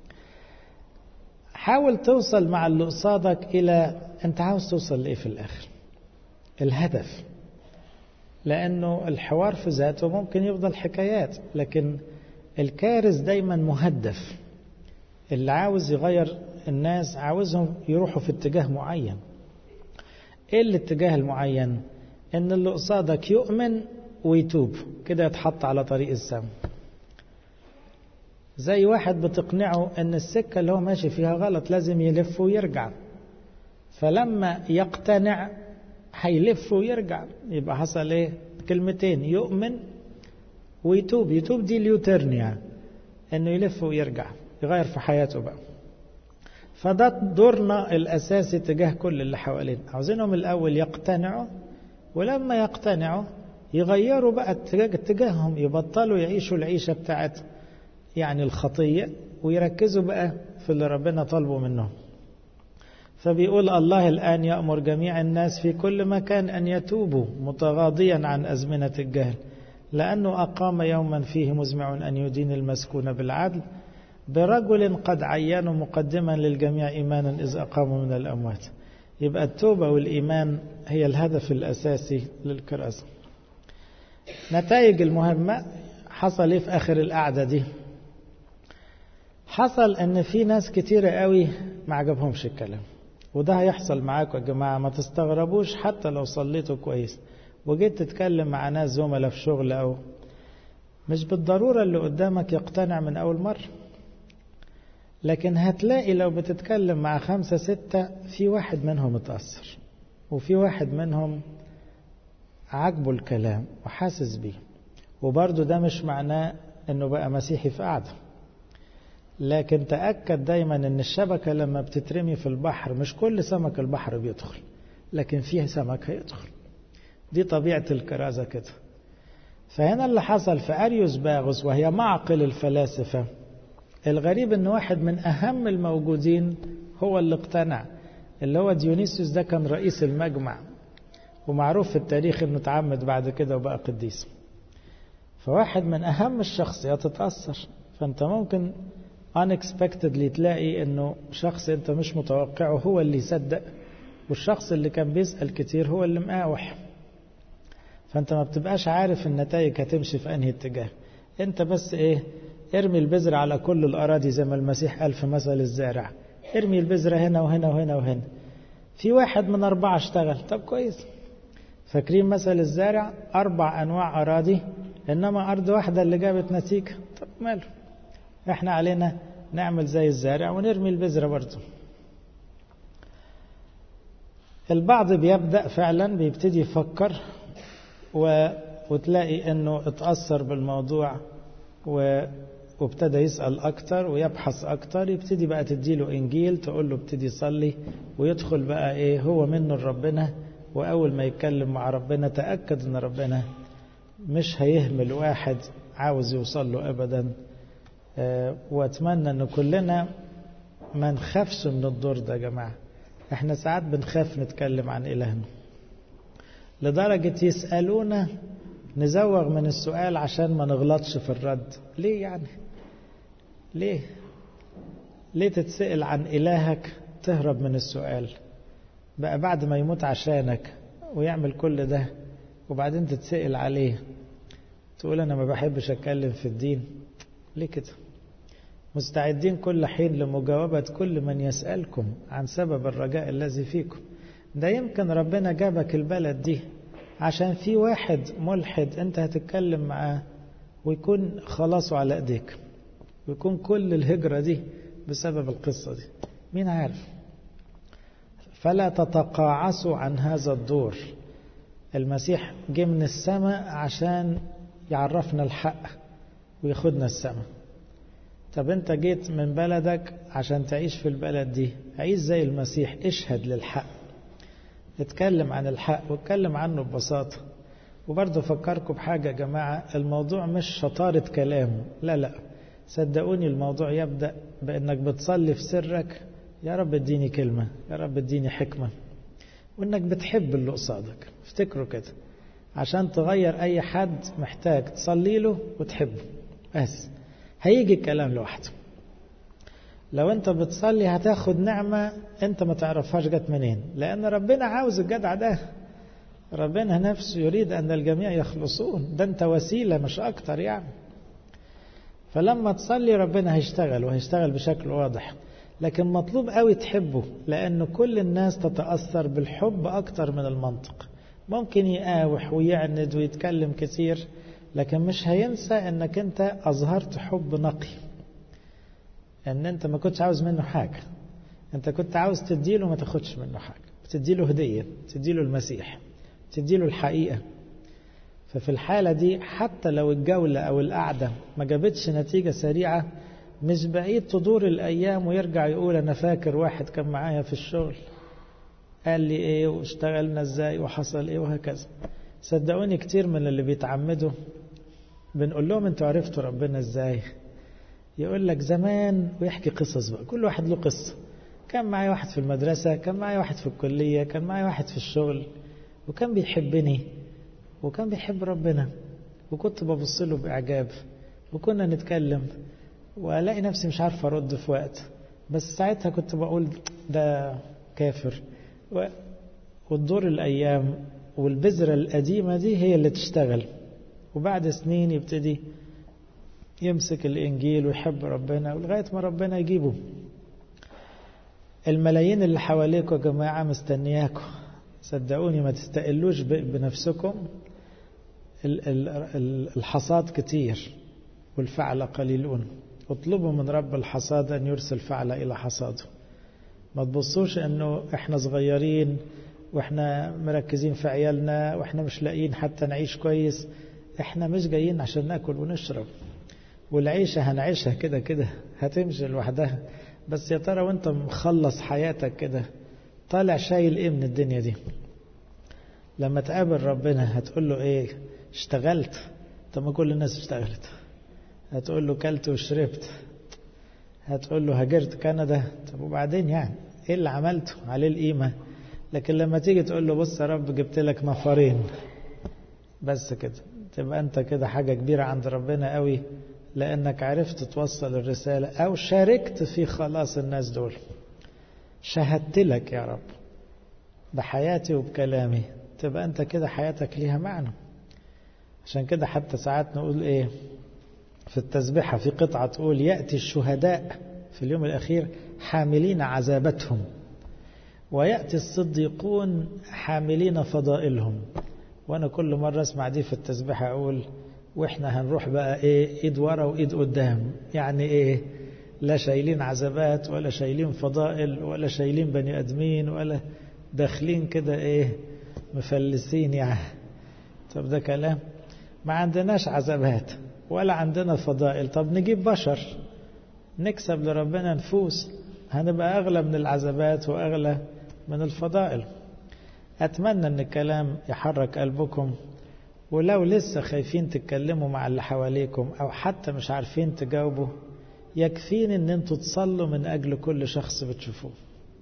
حاول توصل مع اللي قصادك إلى أنت عاوز توصل لإيه في الآخر الهدف لأنه الحوار في ذاته ممكن يفضل حكايات لكن الكارث دايما مهدف اللي عاوز يغير الناس عاوزهم يروحوا في اتجاه معين ايه الاتجاه المعين ان اللي قصادك يؤمن ويتوب كده يتحط على طريق السم زي واحد بتقنعه ان السكة اللي هو ماشي فيها غلط لازم يلف ويرجع فلما يقتنع هيلف ويرجع يبقى حصل ايه كلمتين يؤمن ويتوب يتوب دي اليوترن يعني انه يلف ويرجع يغير في حياته بقى فده دورنا الأساسي تجاه كل اللي حوالينا عاوزينهم الأول يقتنعوا ولما يقتنعوا يغيروا بقى اتجاههم يبطلوا يعيشوا العيشة بتاعت يعني الخطية ويركزوا بقى في اللي ربنا طلبه منهم فبيقول الله الآن يأمر جميع الناس في كل مكان أن يتوبوا متغاضيا عن أزمنة الجهل لأنه أقام يوما فيه مزمع أن يدين المسكون بالعدل برجل قد عينوا مقدما للجميع إيمانا إذ أقاموا من الأموات يبقى التوبة والإيمان هي الهدف الأساسي للكراسة نتائج المهمة حصل إيه في آخر القعدة دي حصل ان في ناس كتيرة قوي ما عجبهمش الكلام وده هيحصل معاكم يا جماعة ما تستغربوش حتى لو صليتوا كويس وجيت تتكلم مع ناس زملاء في شغل او مش بالضرورة اللي قدامك يقتنع من أول مرة لكن هتلاقي لو بتتكلم مع خمسة ستة في واحد منهم اتأثر وفي واحد منهم عاجبه الكلام وحاسس بيه وبرضه ده مش معناه انه بقى مسيحي في قعده لكن تأكد دايما ان الشبكة لما بتترمي في البحر مش كل سمك البحر بيدخل لكن فيه سمك هيدخل دي طبيعة الكرازة كده فهنا اللي حصل في أريوس باغوس وهي معقل الفلاسفة الغريب ان واحد من أهم الموجودين هو اللي اقتنع اللي هو ديونيسيوس ده كان رئيس المجمع ومعروف في التاريخ انه تعمد بعد كده وبقى قديس فواحد من أهم الشخصيات اتأثر فأنت ممكن unexpectedly تلاقي انه شخص انت مش متوقعه هو اللي يصدق والشخص اللي كان بيسأل كتير هو اللي مقاوح فانت ما بتبقاش عارف النتائج هتمشي في انهي اتجاه انت بس ايه ارمي البذرة على كل الأراضي زي ما المسيح قال في مثل الزارع ارمي البذرة هنا وهنا وهنا وهنا في واحد من أربعة اشتغل طب كويس فاكرين مثل الزارع أربع أنواع أراضي إنما أرض واحدة اللي جابت نتيجة طب ماله إحنا علينا نعمل زي الزارع ونرمي البذرة برضه البعض بيبدأ فعلا بيبتدي يفكر و... وتلاقي انه اتأثر بالموضوع و... وابتدى يسأل أكتر ويبحث أكتر يبتدي بقى تديله إنجيل تقول له ابتدي يصلي ويدخل بقى إيه هو منه لربنا وأول ما يتكلم مع ربنا تأكد إن ربنا مش هيهمل واحد عاوز يوصل له أبدا أه وأتمنى إن كلنا ما نخافش من الدور ده يا جماعة احنا ساعات بنخاف نتكلم عن إلهنا لدرجة يسألونا نزوغ من السؤال عشان ما نغلطش في الرد ليه يعني ليه ليه تتسأل عن إلهك تهرب من السؤال بقى بعد ما يموت عشانك ويعمل كل ده وبعدين تتسأل عليه تقول أنا ما بحبش أتكلم في الدين ليه كده مستعدين كل حين لمجاوبة كل من يسألكم عن سبب الرجاء الذي فيكم ده يمكن ربنا جابك البلد دي عشان في واحد ملحد انت هتتكلم معاه ويكون خلاصه على ايديك ويكون كل الهجرة دي بسبب القصة دي مين عارف فلا تتقاعسوا عن هذا الدور المسيح جه من السماء عشان يعرفنا الحق وياخدنا السماء طب انت جيت من بلدك عشان تعيش في البلد دي عيش زي المسيح اشهد للحق اتكلم عن الحق واتكلم عنه ببساطة وبرضه فكركم بحاجة يا جماعة الموضوع مش شطارة كلام لا لا صدقوني الموضوع يبدأ بأنك بتصلي في سرك يا رب اديني كلمة يا رب اديني حكمة وانك بتحب اللي قصادك افتكروا كده عشان تغير اي حد محتاج تصلي له وتحبه بس هيجي الكلام لوحده لو انت بتصلي هتاخد نعمة انت ما تعرفهاش جت منين لان ربنا عاوز الجدع ده ربنا نفسه يريد ان الجميع يخلصون ده انت وسيلة مش اكتر يعني فلما تصلي ربنا هيشتغل وهيشتغل بشكل واضح لكن مطلوب قوي تحبه لأن كل الناس تتأثر بالحب أكتر من المنطق ممكن يقاوح ويعند ويتكلم كتير لكن مش هينسى انك انت اظهرت حب نقي ان انت ما كنتش عاوز منه حاجة انت كنت عاوز تديله ما تاخدش منه حاجة بتديله هدية بتديله المسيح بتديله الحقيقة ففي الحالة دي حتى لو الجولة او القعدة ما جابتش نتيجة سريعة مش بعيد تدور الايام ويرجع يقول انا فاكر واحد كان معايا في الشغل قال لي ايه واشتغلنا ازاي وحصل ايه وهكذا صدقوني كتير من اللي بيتعمدوا بنقول لهم انتوا عرفتوا ربنا ازاي يقول لك زمان ويحكي قصص بقى كل واحد له قصة كان معايا واحد في المدرسة كان معايا واحد في الكلية كان معايا واحد في الشغل وكان بيحبني وكان بيحب ربنا وكنت ببص له بإعجاب وكنا نتكلم وألاقي نفسي مش عارف أرد في وقت بس ساعتها كنت بقول ده كافر وتدور الأيام والبذرة القديمة دي هي اللي تشتغل وبعد سنين يبتدي يمسك الإنجيل ويحب ربنا ولغاية ما ربنا يجيبه الملايين اللي حواليكم يا جماعة مستنياكم صدقوني ما تستقلوش بنفسكم الحصاد كتير والفعل قليلون اطلبوا من رب الحصاد أن يرسل فعل إلى حصاده ما تبصوش أنه إحنا صغيرين واحنا مركزين في عيالنا واحنا مش لاقيين حتى نعيش كويس احنا مش جايين عشان ناكل ونشرب والعيشة هنعيشها كده كده هتمشي لوحدها بس يا ترى وانت مخلص حياتك كده طالع شايل ايه من الدنيا دي لما تقابل ربنا هتقول له ايه اشتغلت طب ما كل الناس اشتغلت هتقول له كلت وشربت هتقول له هاجرت كندا طب وبعدين يعني ايه اللي عملته عليه القيمه لكن لما تيجي تقول له بص يا رب جبت لك نفرين بس كده تبقى انت كده حاجة كبيرة عند ربنا قوي لانك عرفت توصل الرسالة او شاركت في خلاص الناس دول شهدت لك يا رب بحياتي وبكلامي تبقى انت كده حياتك ليها معنى عشان كده حتى ساعات نقول ايه في التسبيحة في قطعة تقول يأتي الشهداء في اليوم الأخير حاملين عذابتهم ويأتي الصديقون حاملين فضائلهم وأنا كل مرة أسمع دي في التسبيح أقول واحنا هنروح بقى ايه ايد ورا وايد قدام يعني ايه لا شايلين عذبات ولا شايلين فضائل ولا شايلين بني ادمين ولا داخلين كده ايه مفلسين يعني طب ده كلام ما عندناش عذبات ولا عندنا فضائل طب نجيب بشر نكسب لربنا نفوس هنبقى أغلى من العذبات وأغلى من الفضائل أتمنى أن الكلام يحرك قلبكم ولو لسه خايفين تتكلموا مع اللي حواليكم أو حتى مش عارفين تجاوبوا يكفين أن انتوا تصلوا من أجل كل شخص بتشوفوه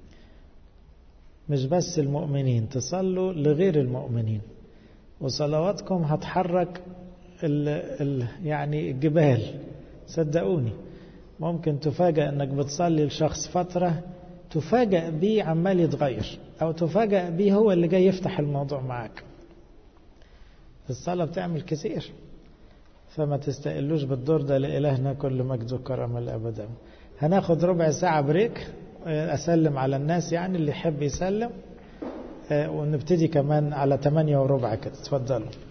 مش بس المؤمنين تصلوا لغير المؤمنين وصلواتكم هتحرك ال ال يعني الجبال صدقوني ممكن تفاجأ انك بتصلي لشخص فترة تفاجأ بيه عمال يتغير او تفاجأ بيه هو اللي جاي يفتح الموضوع معاك الصلاة بتعمل كثير فما تستقلوش بالدور ده لإلهنا كل مجد وكرم الأبد هناخد ربع ساعة بريك أسلم على الناس يعني اللي يحب يسلم ونبتدي كمان على 8 وربع كده اتفضلوا